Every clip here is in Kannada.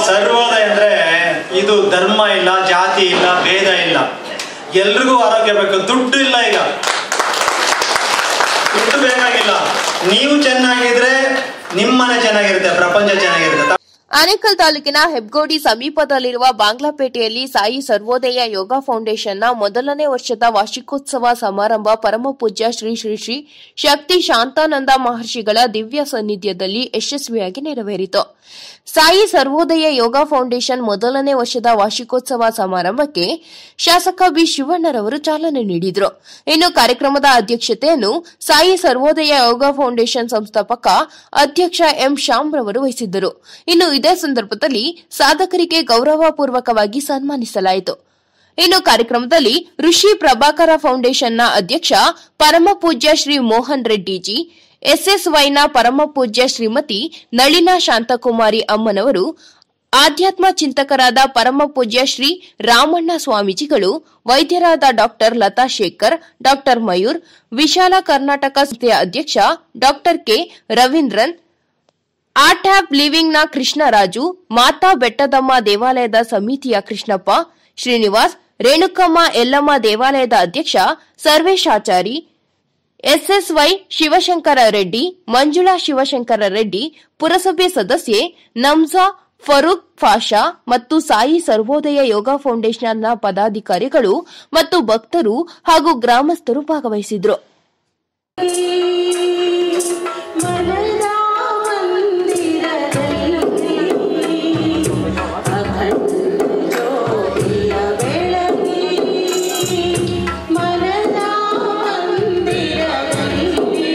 ಸರ್ವೋದಯ ಅಂದ್ರೆ ಇದು ಧರ್ಮ ಇಲ್ಲ ಜಾತಿ ಇಲ್ಲ ಭೇದ ಇಲ್ಲ ಎಲ್ರಿಗೂ ಆರೋಗ್ಯ ಬೇಕು ದುಡ್ಡು ಇಲ್ಲ ಈಗ ದುಡ್ಡು ಬೇಕಾಗಿಲ್ಲ ನೀವು ಚೆನ್ನಾಗಿದ್ರೆ ನಿಮ್ಮನೆ ಚೆನ್ನಾಗಿರುತ್ತೆ ಪ್ರಪಂಚ ಚೆನ್ನಾಗಿರುತ್ತೆ ಆನೇಕಲ್ ತಾಲೂಕಿನ ಹೆಬ್ಗೋಡಿ ಸಮೀಪದಲ್ಲಿರುವ ಬಾಂಗ್ಲಾಪೇಟೆಯಲ್ಲಿ ಸಾಯಿ ಸರ್ವೋದಯ ಯೋಗ ಫೌಂಡೇಶನ್ನ ಮೊದಲನೇ ವರ್ಷದ ವಾರ್ಷಿಕೋತ್ಸವ ಸಮಾರಂಭ ಪರಮಪೂಜ್ಯ ಶ್ರೀ ಶ್ರೀ ಶ್ರೀ ಶಕ್ತಿ ಶಾಂತಾನಂದ ಮಹರ್ಷಿಗಳ ದಿವ್ಯ ಸಾನ್ನಿಧ್ಯದಲ್ಲಿ ಯಶಸ್ವಿಯಾಗಿ ನೆರವೇರಿತು ಸಾಯಿ ಸರ್ವೋದಯ ಯೋಗ ಫೌಂಡೇಶನ್ ಮೊದಲನೇ ವರ್ಷದ ವಾರ್ಷಿಕೋತ್ಸವ ಸಮಾರಂಭಕ್ಕೆ ಶಾಸಕ ಬಿ ಶಿವಣ್ಣರವರು ಚಾಲನೆ ನೀಡಿದರು ಇನ್ನು ಕಾರ್ಯಕ್ರಮದ ಅಧ್ಯಕ್ಷತೆಯನ್ನು ಸಾಯಿ ಸರ್ವೋದಯ ಯೋಗ ಫೌಂಡೇಶನ್ ಸಂಸ್ಥಾಪಕ ಅಧ್ಯಕ್ಷ ಎಂ ಶ್ಯಾಮ್ ರವರು ವಹಿಸಿದ್ದರು ಇನ್ನು ಇದೇ ಸಂದರ್ಭದಲ್ಲಿ ಸಾಧಕರಿಗೆ ಗೌರವಪೂರ್ವಕವಾಗಿ ಸನ್ಮಾನಿಸಲಾಯಿತು ಇನ್ನು ಕಾರ್ಯಕ್ರಮದಲ್ಲಿ ಋಷಿ ಪ್ರಭಾಕರ ಫೌಂಡೇಶನ್ನ ಅಧ್ಯಕ್ಷ ಪರಮಪೂಜ್ಯ ಶ್ರೀ ಮೋಹನ್ ರೆಡ್ಡಿಜಿ ಎಸ್ಎಸ್ವೈನ ಪರಮಪೂಜ್ಯ ಶ್ರೀಮತಿ ನಳಿನಾ ಶಾಂತಕುಮಾರಿ ಅಮ್ಮನವರು ಆಧ್ಯಾತ್ಮ ಚಿಂತಕರಾದ ಪರಮಪೂಜ್ಯ ಶ್ರೀ ರಾಮಣ್ಣ ಸ್ವಾಮೀಜಿಗಳು ವೈದ್ಯರಾದ ಡಾಕ್ಟರ್ ಲತಾ ಶೇಖರ್ ಡಾಕ್ಟರ್ ಮಯೂರ್ ವಿಶಾಲ ಕರ್ನಾಟಕ ಸಂಸ್ಥೆಯ ಅಧ್ಯಕ್ಷ ಡಾಕ್ಟರ್ ಕೆ ರವೀಂದ್ರನ್ ಆರ್ಟ್ ಹ್ಯಾಪ್ ಲಿವಿಂಗ್ನ ಕೃಷ್ಣರಾಜು ಮಾತಾ ಬೆಟ್ಟದಮ್ಮ ದೇವಾಲಯದ ಸಮಿತಿಯ ಕೃಷ್ಣಪ್ಪ ಶ್ರೀನಿವಾಸ್ ರೇಣುಕಮ್ಮ ಎಲ್ಲಮ್ಮ ದೇವಾಲಯದ ಅಧ್ಯಕ್ಷ ಸರ್ವೇಶಾಚಾರಿ ಎಸ್ಎಸ್ವೈ ಶಿವಶಂಕರ ರೆಡ್ಡಿ ಮಂಜುಳಾ ಶಿವಶಂಕರ ರೆಡ್ಡಿ ಪುರಸಭೆ ಸದಸ್ಯೆ ನಮ್ಜಾ ಫರೂಕ್ ಫಾಷಾ ಮತ್ತು ಸಾಯಿ ಸರ್ವೋದಯ ಯೋಗ ಫೌಂಡೇಶನ್ನ ಪದಾಧಿಕಾರಿಗಳು ಮತ್ತು ಭಕ್ತರು ಹಾಗೂ ಗ್ರಾಮಸ್ಥರು ಭಾಗವಹಿಸಿದ್ರು ಮನದ ಮಂದಿರದಲ್ಲಿ ಅಖಂಡ ಜ್ಯೋತಿಯ ಬೆಳಗಿ ಮನದ ಮಂದಿರದಲ್ಲಿ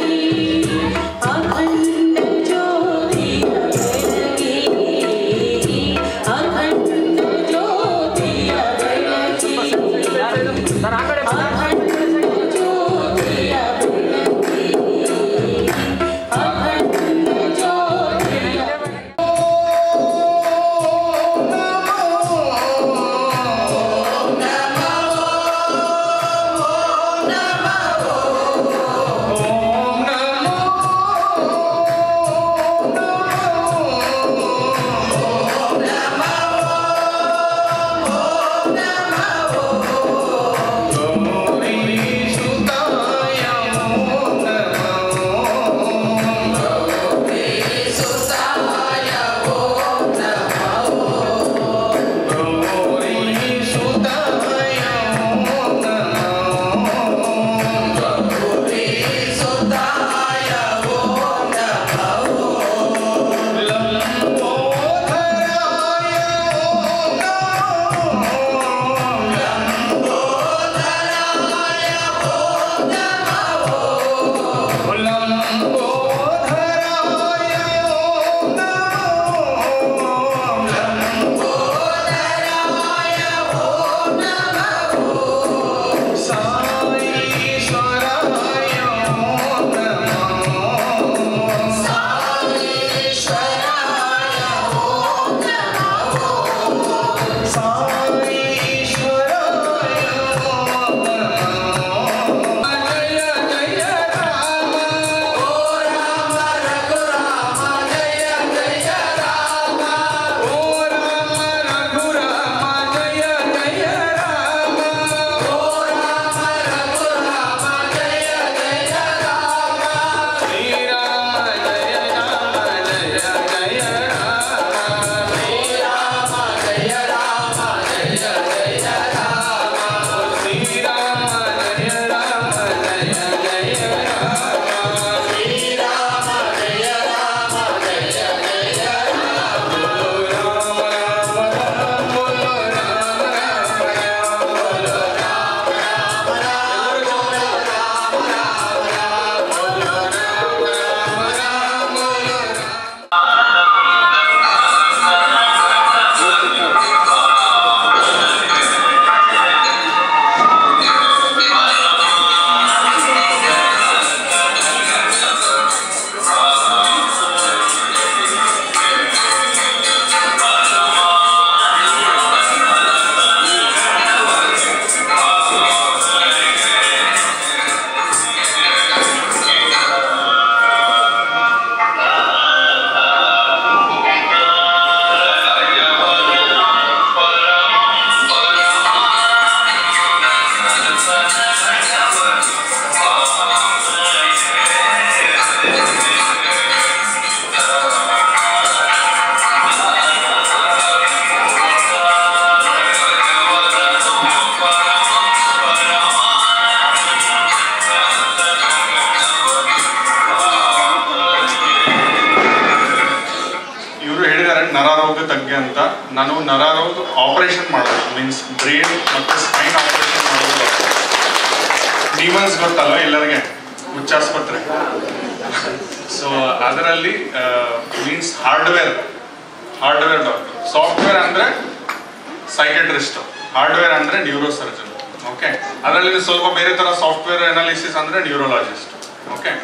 ಅಖಂಡ ಜ್ಯೋತಿಯ ಬೆಳಗಿ ಅಖಂಡ ಜ್ಯೋತಿಯ ಬೆಳಗಿ ಅಖಂಡ ಜ್ಯೋತಿಯ ಬೆಳಗಿ ನರಾರೋಗ ತಜ್ಞ ಅಂತ ನಾನು ನರಾರೋಗ ಆಪರೇಷನ್ ಮಾಡೋದು ಮೀನ್ಸ್ ಬ್ರೇನ್ ಮತ್ತು ಸ್ಪೈನ್ ಆಪರೇಷನ್ ಮಾಡೋದು ನಿಮನ್ಸ್ ಗೊತ್ತಲ್ವ ಎಲ್ಲರಿಗೆ ಹುಚ್ಚಾಸ್ಪತ್ರೆ ಸೊ ಅದರಲ್ಲಿ means hardware hardware doctor software ಅಂದ್ರೆ ಸೈಕೆಟ್ರಿಸ್ಟ್ ಹಾರ್ಡ್ವೇರ್ ಅಂದ್ರೆ ನ್ಯೂರೋ ಸರ್ಜನ್ ಓಕೆ ಅದರಲ್ಲಿ ಸ್ವಲ್ಪ ಬೇರೆ ತರ ಸಾಫ್ಟ್ವೇರ್ ಅನಾಲಿಸಿಸ್ ಅಂದ್ರೆ ನ್ಯೂರೋಲಾಜಿಸ್ಟ್ ಓಕೆ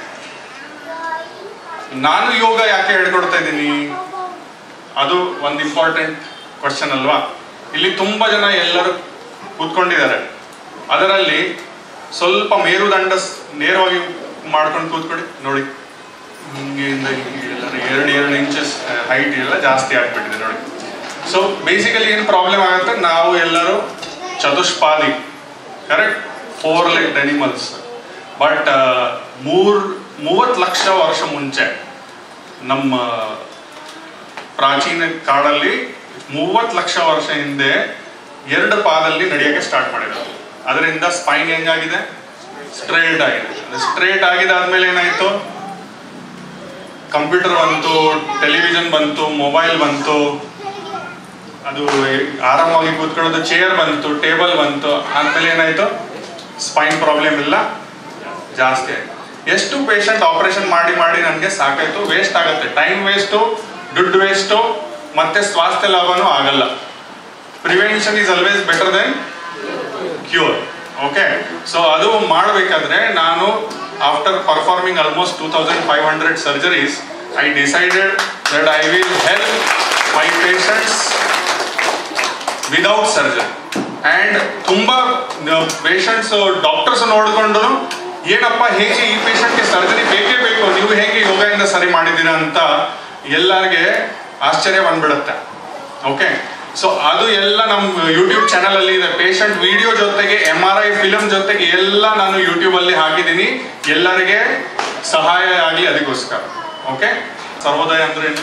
ನಾನು ಯೋಗ ಯಾಕೆ ಹೇಳ್ಕೊಡ್ತಾ ಇದ್ದೀನಿ ಅದು ಒಂದು ಇಂಪಾರ್ಟೆಂಟ್ ಕ್ವಶನ್ ಅಲ್ವಾ ಇಲ್ಲಿ ತುಂಬಾ ಜನ ಎಲ್ಲರೂ ಕೂತ್ಕೊಂಡಿದ್ದಾರೆ ಅದರಲ್ಲಿ ಸ್ವಲ್ಪ ಮೇರುದಂಡ ಸ್- ನೇರವಾಗಿ ಮಾಡ್ಕೊಂಡು ಕೂತ್ಕೊಳ್ಳಿ ನೋಡಿ ಹಿಂಗೆಯಿಂದ ಹಿಂಗೆ ಎಲ್ಲರೂ ಎರಡು ಎರಡು ಇಂಚಸ್ ಹೈಟ್ ಎಲ್ಲ ಜಾಸ್ತಿ ಆಗ್ಬಿಟ್ಟಿದೆ ನೋಡಿ ಸೊ ಬೇಸಿಕಲಿ ಏನು ಪ್ರಾಬ್ಲಮ್ ಆಗುತ್ತೆ ನಾವು ಎಲ್ಲರೂ ಚತುಷ್ಪಾದಿ correct four leg animals but ಮೂರ್ ಮೂವತ್ತು ಲಕ್ಷ ವರ್ಷ ಮುಂಚೆ ನಮ್ಮ ಪ್ರಾಚೀನ ಕಾಡಲ್ಲಿ ಮೂವತ್ತು ಲಕ್ಷ ವರ್ಷ ಹಿಂದೆ ಎರಡು ಪಾದಲ್ಲಿ ನಡೆಯೋಕೆ ಸ್ಟಾರ್ಟ್ ಮಾಡಿದ್ರು ಅದರಿಂದ ಸ್ಪೈನ್ ಹೆಂಗಾಗಿದೆ ಸ್ಟ್ರೇಟ್ ಆಗಿದೆ ಸ್ಟ್ರೇಟ್ ಆಗಿದಾದ್ಮೇಲೆ ಏನಾಯ್ತು ಕಂಪ್ಯೂಟರ್ ಬಂತು ಟೆಲಿವಿಷನ್ ಬಂತು ಮೊಬೈಲ್ ಬಂತು ಅದು ಆರಾಮಾಗಿ ಕೂತ್ಕೊಳ್ಳೋದು ಚೇರ್ ಬಂತು ಟೇಬಲ್ ಬಂತು ಆದ್ಮೇಲೆ ಏನಾಯ್ತು ಸ್ಪೈನ್ ಪ್ರಾಬ್ಲಮ್ ಎಲ್ಲ ಜಾಸ್ತಿ ಆಯ್ತು ಎಷ್ಟು ಪೇಷಂಟ್ ಆಪರೇಷನ್ ಮಾಡಿ ಮಾಡಿ ನನಗೆ ಸಾಕಾಯ್ತು ವೇಸ್ಟ್ ಆಗುತ್ತೆ ಟೈಮ್ ವೇಸ್ಟು ದುಡ್ಡು ವೇಸ್ಟು ಮತ್ತೆ ಸ್ವಾಸ್ಥ್ಯ ಲಾಭನೂ ಆಗಲ್ಲ prevention is always better then cure okay so ಅದು ಮಾಡಬೇಕಾದ್ರೆ ನಾನು after performing almost two thousand five hundred surgeries I decided that I will help my patients without surgery and ತುಂಬಾ ಪೇಷಂಟ್ಸ್ ಡಾಕ್ಟರ್ಸ್ ನೋಡಿಕೊಂಡು ಏನಪ್ಪ ಹೇಗೆ ಈ ಪೇಷಂಟ್ಗೆ ಸರ್ಜರಿ ಬೇಕೇ ಬೇಕು ನೀವು ಹೇಗೆ ಯೋಗದಿಂದ ಸರಿ ಮಾಡಿದ್ದೀರಾ ಅಂತ ಎಲ್ಲರಿಗೆ ಆಶ್ಚರ್ಯ ಬಂದ್ಬಿಡುತ್ತೆ ಓಕೆ ಸೊ ಅದು ಎಲ್ಲ ನಮ್ಮ ಯೂಟ್ಯೂಬ್ ಚಾನಲ್ ಅಲ್ಲಿ ಇದೆ ಪೇಷಂಟ್ ವಿಡಿಯೋ ಜೊತೆಗೆ ಎಂ ಆರ್ ಐ ಫಿಲಮ್ ಜೊತೆಗೆ ಎಲ್ಲ ನಾನು ಯೂಟ್ಯೂಬ್ ಅಲ್ಲಿ ಹಾಕಿದ್ದೀನಿ ಎಲ್ಲರಿಗೆ ಸಹಾಯ ಆಗಲಿ ಅದಕ್ಕೋಸ್ಕರ ಓಕೆ ಸರ್ವೋದಯ ಅಂದ್ರೆ ಏನು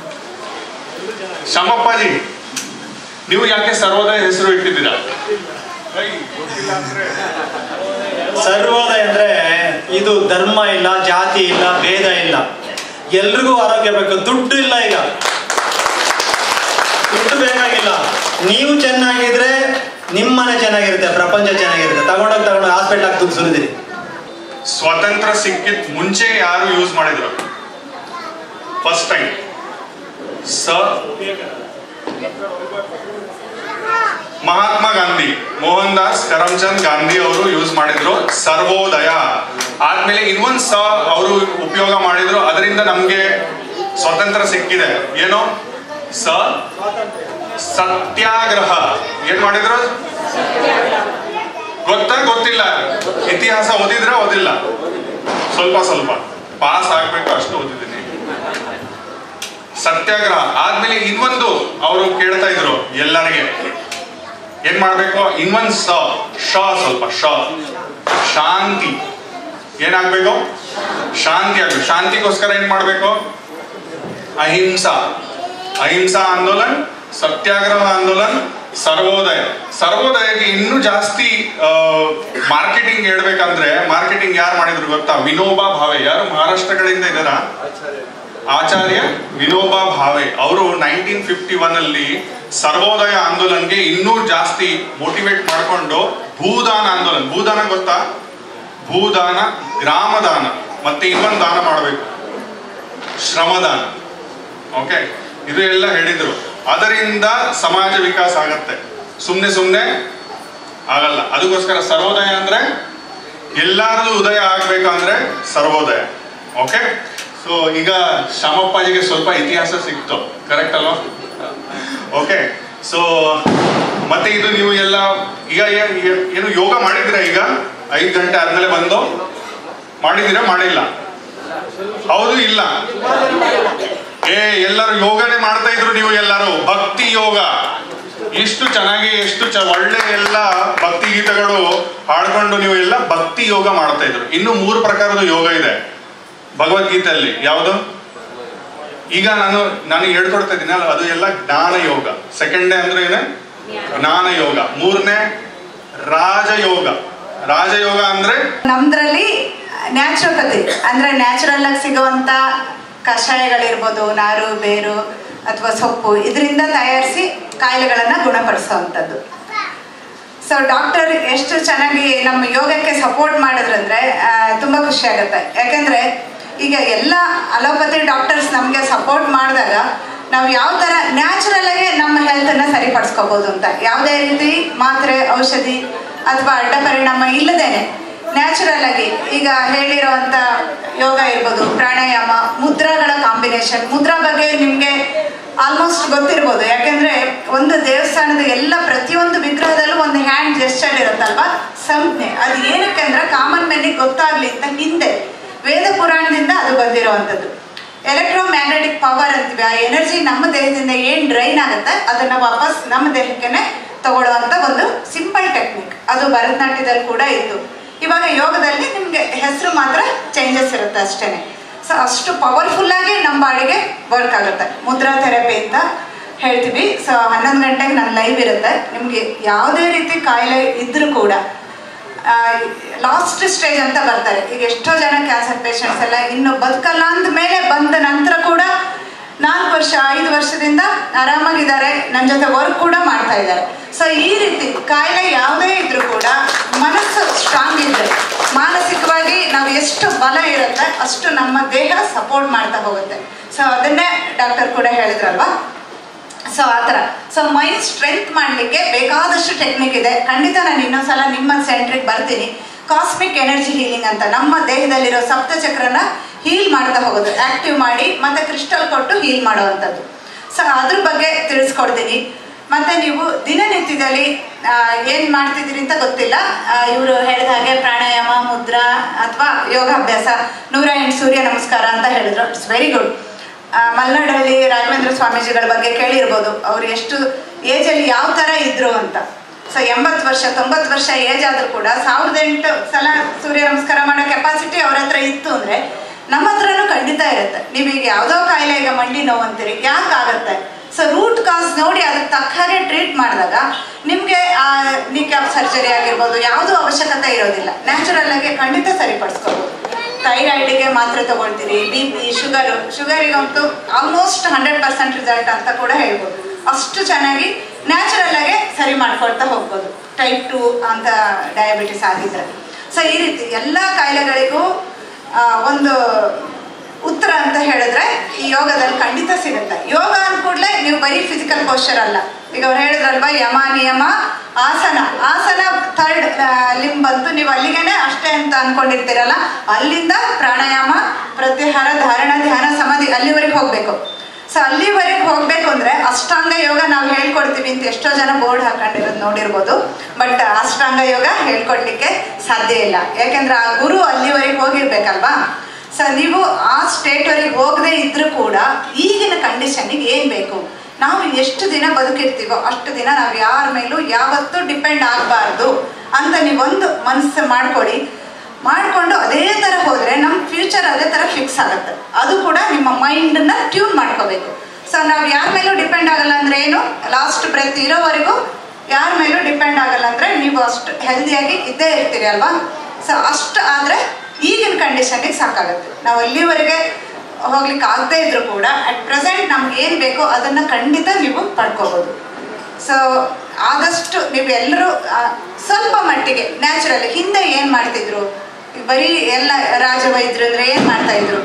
ಶಮಪ್ಪಾಜಿ ನೀವು ಯಾಕೆ ಸರ್ವೋದಯ ಹೆಸರು ಇಟ್ಟಿದ್ದೀರಾ ಐ, ಗೊತ್ತಿಲ್ಲ ಅಂದ್ರೆ ಸರ್ವೋದಯ ಅಂದ್ರೆ ಇದು ಧರ್ಮ ಇಲ್ಲ ಜಾತಿ ಇಲ್ಲ ಭೇದ ಇಲ್ಲ ಎಲ್ರಿಗೂ ಆರೋಗ್ಯ ಬೇಕು ದುಡ್ಡು ಇಲ್ಲ ಈಗ ದುಡ್ಡು ಬೇಕಾಗಿಲ್ಲ ನೀವು ಚೆನ್ನಾಗಿದ್ರೆ ನಿಮ್ಮ ಮನೆ ಚೆನ್ನಾಗಿರುತ್ತೆ ಪ್ರಪಂಚ ಚೆನ್ನಾಗಿರುತ್ತೆ ತಗೊಂಡೋಗಿ ತಗೊಂಡೋಗಿ ಹಾಸ್ಪಿಟ್ಲ್ ಹಾಕಿ ದುಡ್ಡು ಸುರಿದಿರಿ ಸ್ವತಂತ್ರ ಸಿಕ್ಕಿದ್ ಮುಂಚೆ ಯಾರು ಯೂಸ್ ಮಾಡಿದ್ರು ಫಸ್ಟ್ ಟೈಮ್ ಸ ಮಹಾತ್ಮ ಗಾಂಧಿ ಮೋಹನ್ ದಾಸ್ ಕರಮ್ಚಂದ್ ಗಾಂಧಿ ಅವರು ಯೂಸ್ ಮಾಡಿದ್ರು ಸರ್ವೋದಯ ಆದ್ಮೇಲೆ ಇನ್ನೊಂದ್ ಸ ಅವರು ಉಪಯೋಗ ಮಾಡಿದ್ರು ಅದರಿಂದ ನಮ್ಗೆ ಸ್ವತಂತ್ರ ಸಿಕ್ಕಿದೆ ಏನು ಸ ಸತ್ಯಾಗ್ರಹ ಏನ್ ಮಾಡಿದ್ರು ಗೊತ್ತಾ ಗೊತ್ತಿಲ್ಲ ಇತಿಹಾಸ ಓದಿದ್ರ ಓದಿಲ್ಲ ಸ್ವಲ್ಪ ಸ್ವಲ್ಪ ಪಾಸ್ ಆಗ್ಬೇಕು ಅಷ್ಟು ಓದಿದ್ದೀನಿ ಸತ್ಯಾಗ್ರಹ ಆದ್ಮೇಲೆ ಇನ್ನೊಂದು ಅವರು ಕೇಳ್ತಾ ಇದ್ರು ಎಲ್ಲರಿಗೆ ಏನ್ ಮಾಡ್ಬೇಕು ಇನ್ನೊಂದ್ ಸ ಶ ಸ್ವಲ್ಪ ಶ ಶಾಂತಿ ಏನಾಗ್ಬೇಕು ಶಾಂತಿ ಆಗ್ಬೇಕು ಶಾಂತಿಗೋಸ್ಕರ ಏನ್ ಮಾಡ್ಬೇಕು ಅಹಿಂಸಾ ಅಹಿಂಸಾ ಆಂದೋಲನ್ ಸತ್ಯಾಗ್ರಹ ಆಂದೋಲನ್ ಸರ್ವೋದಯ ಸರ್ವೋದಯಕ್ಕೆ ಇನ್ನೂ ಜಾಸ್ತಿ ಮಾರ್ಕೆಟಿಂಗ್ ಹೇಳ್ಬೇಕಂದ್ರೆ ಮಾರ್ಕೆಟಿಂಗ್ ಯಾರು ಮಾಡಿದ್ರು ಗೊತ್ತಾ ವಿನೋಬಾ ಭಾವೆ ಯಾರು ಮಹಾರಾಷ್ಟ್ರ ಕಡೆಯಿಂದ ಇದ್ದಾರಾ ಆಚಾರ್ಯ ವಿನೋಬಾ ಭಾವೆ ಅವರು ನೈನ್ಟೀನ್ ಫಿಫ್ಟಿ ಒನ್ ಅಲ್ಲಿ ಸರ್ವೋದಯ ಆಂದೋಲನ್ಗೆ ಇನ್ನೂ ಜಾಸ್ತಿ ಮೋಟಿವೇಟ್ ಮಾಡಿಕೊಂಡು ಭೂದಾನ ಆಂದೋಲನ್ ಭೂದಾನ ಗೊತ್ತಾ ಭೂದಾನ ಗ್ರಾಮದಾನ ಮತ್ತೆ ಇನ್ನೊಂದು ದಾನ ಮಾಡಬೇಕು ಶ್ರಮದಾನ ಓಕೆ ಇದು ಎಲ್ಲ ಹೇಳಿದ್ರು ಅದರಿಂದ ಸಮಾಜ ವಿಕಾಸ ಆಗತ್ತೆ ಸುಮ್ನೆ ಸುಮ್ನೆ ಆಗಲ್ಲ ಅದಕ್ಕೋಸ್ಕರ ಸರ್ವೋದಯ ಅಂದ್ರೆ ಎಲ್ಲಾರದು ಉದಯ ಆಗ್ಬೇಕಂದ್ರೆ ಸರ್ವೋದಯ ಓಕೆ ಸೊ ಈಗ ಶ್ಯಾಮಪ್ಪಾಜಿಗೆ ಸ್ವಲ್ಪ ಇತಿಹಾಸ ಸಿಕ್ತು ಕರೆಕ್ಟ್ ಅಲ್ವಾ ಓಕೆ ಸೊ ಮತ್ತೆ ಇದು ನೀವು ಎಲ್ಲ ಈಗ ಏನ್- ಏನ್- ಏನು ಯೋಗ ಮಾಡಿದ್ದೀರಾ ಈಗ ಐದು ಗಂಟೆ ಆದ್ಮೇಲೆ ಬಂದು ಮಾಡಿದ್ದೀರಾ ಮಾಡಿಲ್ಲ ಹೌದು ಇಲ್ಲ ಏ ಎಲ್ಲರೂ ಯೋಗನೇ ಮಾಡ್ತಾ ಇದ್ರು ನೀವು ಎಲ್ಲರೂ ಭಕ್ತಿ ಯೋಗ ಇಷ್ಟು ಚೆನ್ನಾಗಿ ಎಷ್ಟು ಚ ಒಳ್ಳೆ ಎಲ್ಲ ಭಕ್ತಿ ಗೀತೆಗಳು ಹಾಡ್ಕೊಂಡು ನೀವು ಎಲ್ಲ ಭಕ್ತಿ ಯೋಗ ಮಾಡ್ತಾ ಇದ್ರು ಇನ್ನು ಮೂರು ಪ್ರಕಾರದ ಯೋಗ ಇದೆ ಭಗವದ್ಗೀತೆಯಲ್ಲಿ ಯಾವುದು ಈಗ ನಾನು ನಾನು ಹೇಳ್ಕೊಡ್ತಾ ಇದ್ದೀನಿ ಅಲ್ಲ ಅದು ಎಲ್ಲ ಜ್ಞಾನ ಯೋಗ ಸೆಕೆಂಡ್ ಡೇ ಅಂದ್ರೆ ಏನು ಜ್ಞಾನ ಯೋಗ ಮೂರನೇ ರಾಜಯೋಗ ರಾಜಯೋಗ ಅಂದ್ರೆ ನಮ್ದ್ರಲ್ಲಿ ನ್ಯಾಚುರೋಪತಿ ಅಂದ್ರೆ ನ್ಯಾಚುರಲ್ ಆಗಿ ಸಿಗುವಂತ ಕಷಾಯಗಳಿರ್ಬೋದು ನಾರು ಬೇರು ಅಥವಾ ಸೊಪ್ಪು ಇದರಿಂದ ತಯಾರಿಸಿ ಕಾಯಿಲೆಗಳನ್ನು ಗುಣಪಡಿಸುವಂಥದ್ದು ಸೊ ಡಾಕ್ಟರ್ ಎಷ್ಟು ಚೆನ್ನಾಗಿ ನಮ್ಮ ಯೋಗಕ್ಕೆ ಸಪೋರ್ಟ್ ಮಾಡಿದ್ರಂದ್ರೆ ಆ, ತುಂಬ ಖುಷಿ ಆಗುತ್ತೆ ಯಾಕೆಂದ್ರೆ ಈಗ ಎಲ್ಲ ಅಲೋಪತಿ ಡಾಕ್ಟರ್ಸ್ ನಮಗೆ ಸಪೋರ್ಟ್ ಮಾಡಿದಾಗ ನಾವು ಯಾವ ಥರ ನ್ಯಾಚುರಲ್ ಆಗಿ ನಮ್ಮ ಹೆಲ್ತನ್ನು ಸರಿಪಡಿಸ್ಕೋಬೋದು ಅಂತ ಯಾವುದೇ ರೀತಿ ಮಾತ್ರೆ ಔಷಧಿ ಅಥವಾ ಅಡ್ಡ ಪರಿಣಾಮ ಇಲ್ಲದೇನೆ ನ್ಯಾಚುರಲ್ ಆಗಿ ಈಗ ಹೇಳಿರೋವಂಥ ಯೋಗ ಇರ್ಬೋದು ಪ್ರಾಣಾಯಾಮ ಮುದ್ರಾಗಳ ಕಾಂಬಿನೇಷನ್ ಮುದ್ರಾ ಬಗ್ಗೆ ನಿಮಗೆ ಆಲ್ಮೋಸ್ಟ್ ಗೊತ್ತಿರ್ಬೋದು ಯಾಕೆಂದ್ರೆ ಒಂದು ದೇವಸ್ಥಾನದ ಎಲ್ಲ ಪ್ರತಿಯೊಂದು ವಿಗ್ರಹದಲ್ಲೂ ಒಂದು ಹ್ಯಾಂಡ್ ಜೆಸ್ಚರ್ ಇರುತ್ತಲ್ವಾ ಸಂಜ್ಞೆ ಅದು ಏನಕ್ಕೆ ಅಂದ್ರೆ ಕಾಮನ್ ಮ್ಯಾನಿಗೆ ಗೊತ್ತಾಗ್ಲಿ ಅಂತ ಹಿಂದೆ ವೇದ ಪುರಾಣದಿಂದ ಅದು ಬಂದಿರುವಂಥದ್ದು ಎಲೆಕ್ಟ್ರೋಮ್ಯಾಗ್ನೆಟಿಕ್ ಪವರ್ ಅಂತೀವಿ ಆ ಎನರ್ಜಿ ನಮ್ಮ ದೇಹದಿಂದ ಏನು ಡ್ರೈನ್ ಆಗುತ್ತೆ ಅದನ್ನ ವಾಪಸ್ ನಮ್ಮ ದೇಹಕ್ಕೆ ತಗೊಳ್ಳುವಂತ ಒಂದು ಸಿಂಪಲ್ ಟೆಕ್ನಿಕ್ ಅದು ಭರತನಾಟ್ಯದಲ್ಲಿ ಕೂಡ ಇತ್ತು ಇವಾಗ ಯೋಗದಲ್ಲಿ ನಿಮಗೆ ಹೆಸರು ಮಾತ್ರ ಚೇಂಜಸ್ ಇರುತ್ತೆ ಅಷ್ಟೇನೆ ಸೊ ಅಷ್ಟು ಪವರ್ಫುಲ್ ಆಗಿ ನಮ್ಮ ಬಾಡಿಗೆ ವರ್ಕ್ ಆಗುತ್ತೆ ಮುದ್ರಾ ಥೆರಪಿ ಅಂತ ಹೇಳ್ತೀವಿ ಸೊ ಹನ್ನೊಂದು ಗಂಟೆಗೆ ನನ್ನ ಲೈವ್ ಇರುತ್ತೆ ನಿಮಗೆ ಯಾವುದೇ ರೀತಿ ಕಾಯಿಲೆ ಇದ್ರೂ ಕೂಡ ಲಾಸ್ಟ್ ಸ್ಟೇಜ್ ಅಂತ ಬರ್ತಾರೆ ಈಗ ಎಷ್ಟೋ ಜನ ಕ್ಯಾನ್ಸರ್ ಪೇಷಂಟ್ಸ್ ಎಲ್ಲ ಇನ್ನು ಬದುಕಲ್ಲ ಅಂದ ಮೇಲೆ ಬಂದ ನಂತರ ಕೂಡ ನಾಲ್ಕು ವರ್ಷ ಐದು ವರ್ಷದಿಂದ ಆರಾಮಾಗಿದ್ದಾರೆ ನನ್ನ ಜೊತೆ ವರ್ಕ್ ಕೂಡ ಮಾಡ್ತಾ ಇದ್ದಾರೆ ಸೊ ಈ ರೀತಿ ಕಾಯಿಲೆ ಯಾವುದೇ ಇದ್ರೂ ಕೂಡ ಮನಸ್ಸು ಸ್ಟ್ರಾಂಗ್ ಇದ್ರೆ ಮಾನಸಿಕವಾಗಿ ನಾವು ಎಷ್ಟು ಬಲ ಇರುತ್ತೆ ಅಷ್ಟು ನಮ್ಮ ದೇಹ ಸಪೋರ್ಟ್ ಮಾಡ್ತಾ ಹೋಗುತ್ತೆ ಸೊ ಅದನ್ನೇ ಡಾಕ್ಟರ್ ಕೂಡ ಹೇಳಿದ್ರಲ್ವಾ ಸೊ ಆ ಥರ ಸೊ ಮೈಂಡ್ ಸ್ಟ್ರೆಂತ್ ಮಾಡಲಿಕ್ಕೆ ಬೇಕಾದಷ್ಟು ಟೆಕ್ನಿಕ್ ಇದೆ ಖಂಡಿತ ನಾನು ಇನ್ನೊಂದ್ಸಲ ನಿಮ್ಮ ಸೆಂಟ್ರಿಗೆ ಬರ್ತೀನಿ ಕಾಸ್ಮಿಕ್ ಎನರ್ಜಿ ಹೀಲಿಂಗ್ ಅಂತ ನಮ್ಮ ದೇಹದಲ್ಲಿರೋ ಸಪ್ತಚಕ್ರನ ಹೀಲ್ ಮಾಡ್ತಾ ಹೋಗೋದು ಆಕ್ಟಿವ್ ಮಾಡಿ ಮತ್ತೆ ಕ್ರಿಸ್ಟಲ್ ಕೊಟ್ಟು ಹೀಲ್ ಮಾಡುವಂಥದ್ದು ಸೊ ಅದ್ರ ಬಗ್ಗೆ ತಿಳಿಸ್ಕೊಡ್ತೀನಿ ಮತ್ತೆ ನೀವು ದಿನನಿತ್ಯದಲ್ಲಿ ಏನು ಮಾಡ್ತಿದ್ದೀರಿ ಅಂತ ಗೊತ್ತಿಲ್ಲ ಇವರು ಹೇಳಿದ ಹಾಗೆ ಪ್ರಾಣಾಯಾಮ ಮುದ್ರಾ ಅಥವಾ ಯೋಗಾಭ್ಯಾಸ ನೂರ ಎಂಟು ಸೂರ್ಯ ನಮಸ್ಕಾರ ಅಂತ ಹೇಳಿದ್ರು it's very good Malnadahalli Raghavendra ಸ್ವಾಮೀಜಿಗಳ ಬಗ್ಗೆ ಕೇಳಿರ್ಬೋದು ಅವ್ರು ಎಷ್ಟು ಏಜಲ್ಲಿ ಯಾವ ಥರ ಇದ್ರು ಅಂತ ಸೊ ಎಂಬತ್ತು ವರ್ಷ ತೊಂಬತ್ತು ವರ್ಷ ಏಜ್ ಆದರೂ ಕೂಡ ಸಾವಿರದ ಎಂಟು ಸಲ ಸೂರ್ಯ ನಮಸ್ಕಾರ ಮಾಡೋ ಕೆಪಾಸಿಟಿ ಅವ್ರ ಹತ್ರ ಇತ್ತು ಅಂದರೆ ನಮ್ಮ ಹತ್ರನೂ ಖಂಡಿತ ಇರುತ್ತೆ ನೀವೀಗ ಯಾವುದೋ ಕಾಯಿಲೆ ಈಗ ಮಂಡಿ ನೋವು ಅಂತೀರಿ ಯಾಕೆ ಆಗುತ್ತೆ ಸೊ ರೂಟ್ ಕಾಸ್ ನೋಡಿ ಅದಕ್ಕೆ ತಕ್ಕ ಹಾಗೆ ಟ್ರೀಟ್ ಮಾಡಿದಾಗ ನಿಮಗೆ ನಿಕ್ಯಾಪ್ ಸರ್ಜರಿ ಆಗಿರ್ಬೋದು ಯಾವುದೂ ಅವಶ್ಯಕತೆ ಇರೋದಿಲ್ಲ ನ್ಯಾಚುರಲ್ ಆಗಿ ಖಂಡಿತ ಸರಿಪಡಿಸ್ಕೋಬೋದು ಥೈರಾಯ್ಡಿಗೆ ಮಾತ್ರೆ ತಗೊಳ್ತೀರಿ ಬಿ ಪಿ ಶುಗರು ಶುಗರಿಗಂತೂ ಆಲ್ಮೋಸ್ಟ್ ಹಂಡ್ರೆಡ್ ಪರ್ಸೆಂಟ್ ರಿಸಲ್ಟ್ ಅಂತ ಕೂಡ ಹೇಳ್ಬೋದು ಅಷ್ಟು ಚೆನ್ನಾಗಿ ನ್ಯಾಚುರಲ್ ಆಗಿ ಸರಿ ಮಾಡ್ಕೊಳ್ತಾ ಹೋಗ್ಬೋದು ಟೈಪ್ ಟು ಅಂತ ಡಯಾಬಿಟಿಸ್ ಆಗಿದ್ರೆ ಸೊ ಈ ರೀತಿ ಎಲ್ಲ ಕಾಯಿಲೆಗಳಿಗೂ ಆ, ಒಂದು ಉತ್ತರ ಅಂತ ಹೇಳಿದ್ರೆ ಈ ಯೋಗದಲ್ಲಿ ಖಂಡಿತ ಸಿಗುತ್ತೆ ಯೋಗ ಅಂದ ಕೂಡಲೇ ನೀವು ಬರೀ ಫಿಸಿಕಲ್ ಪೋಸ್ಚರ್ ಅಲ್ಲ ಈಗ ಅವ್ರು ಹೇಳಿದ್ರಲ್ವಾ ಯಮ ನಿಯಮ ಆಸನ ಆಸನ ಥರ್ಡ್ ಲಿಂಬ್ ಬಂತು ನೀವು ಅಲ್ಲಿಗೇನೆ ಅಷ್ಟೇ ಅಂತ ಅನ್ಕೊಂಡಿರ್ತೀರಲ್ಲ ಅಲ್ಲಿಂದ ಪ್ರಾಣಾಯಾಮ ಪ್ರತ್ಯಾಹಾರ ಧಾರಣ ಧ್ಯಾನ ಸಮಾಧಿ ಅಲ್ಲಿವರೆಗೆ ಹೋಗ್ಬೇಕು ಸೊ ಅಲ್ಲಿವರೆಗೆ ಹೋಗ್ಬೇಕು ಅಂದ್ರೆ ಅಷ್ಟಾಂಗ ಯೋಗ ನಾವು ಹೇಳ್ಕೊಡ್ತೀವಿ ಅಂತ ಎಷ್ಟೋ ಜನ ಬೋರ್ಡ್ ಹಾಕೊಂಡಿರೋದು ನೋಡಿರ್ಬೋದು ಬಟ್ ಅಷ್ಟಾಂಗ ಯೋಗ ಹೇಳ್ಕೊಡ್ಲಿಕ್ಕೆ ಸಾಧ್ಯ ಇಲ್ಲ ಯಾಕೆಂದ್ರೆ ಆ ಗುರು ಅಲ್ಲಿವರೆಗೆ ಹೋಗಿರ್ಬೇಕಲ್ವಾ ಸೊ ನೀವು ಆ ಸ್ಟೇಟ್ವರೆಗೆ ಹೋಗದೆ ಇದ್ರೂ ಕೂಡ ಈಗಿನ ಕಂಡೀಷನ್ನಿಗೆ ಏನು ಬೇಕು ನಾವು ಎಷ್ಟು ದಿನ ಬದುಕಿರ್ತೀವೋ ಅಷ್ಟು ದಿನ ನಾವು ಯಾರ ಮೇಲೂ ಯಾವತ್ತೂ ಡಿಪೆಂಡ್ ಆಗಬಾರ್ದು ಅಂತ ನೀವೊಂದು ಮನಸ್ಸು ಮಾಡ್ಕೊಡಿ ಮಾಡಿಕೊಂಡು ಅದೇ ಥರ ಹೋದರೆ ನಮ್ಮ ಫ್ಯೂಚರ್ ಅದೇ ಥರ ಫಿಕ್ಸ್ ಆಗುತ್ತೆ ಅದು ಕೂಡ ನಿಮ್ಮ ಮೈಂಡನ್ನ ಟ್ಯೂನ್ ಮಾಡ್ಕೋಬೇಕು ಸೊ ನಾವು ಯಾರ ಮೇಲೂ ಡಿಪೆಂಡ್ ಆಗಲ್ಲ ಅಂದರೆ ಏನು ಲಾಸ್ಟ್ ಬ್ರೆತ್ ಇರೋವರೆಗೂ ಯಾರ ಮೇಲೂ ಡಿಪೆಂಡ್ ಆಗಲ್ಲ ಅಂದರೆ ನೀವು ಅಷ್ಟು ಹೆಲ್ದಿಯಾಗಿ ಇದ್ದೇ ಇರ್ತೀರಿ ಅಲ್ವಾ ಸೊ ಅಷ್ಟು ಆದರೆ ಈಗಿನ ಕಂಡೀಷನ್ಗೆ ಸಾಕಾಗುತ್ತೆ ನಾವು ಅಲ್ಲಿವರೆಗೆ ಹೋಗ್ಲಿಕ್ಕೆ ಆಗದೇ ಇದ್ರೂ ಕೂಡ ಅಟ್ ಪ್ರೆಸೆಂಟ್ ನಮ್ಗೆ ಏನು ಬೇಕೋ ಅದನ್ನು ಖಂಡಿತ ನೀವು ಪಡ್ಕೋಬೋದು ಸೊ ಆದಷ್ಟು ನೀವು ಎಲ್ಲರೂ ಸ್ವಲ್ಪ ಮಟ್ಟಿಗೆ ನ್ಯಾಚುರಲ್ ಹಿಂದೆ ಏನು ಮಾಡ್ತಿದ್ರು ಬರೀ ಎಲ್ಲ ರಾಜವೈದ್ಯರು ಅಂದ್ರೆ ಏನು ಮಾಡ್ತಾ ಇದ್ರು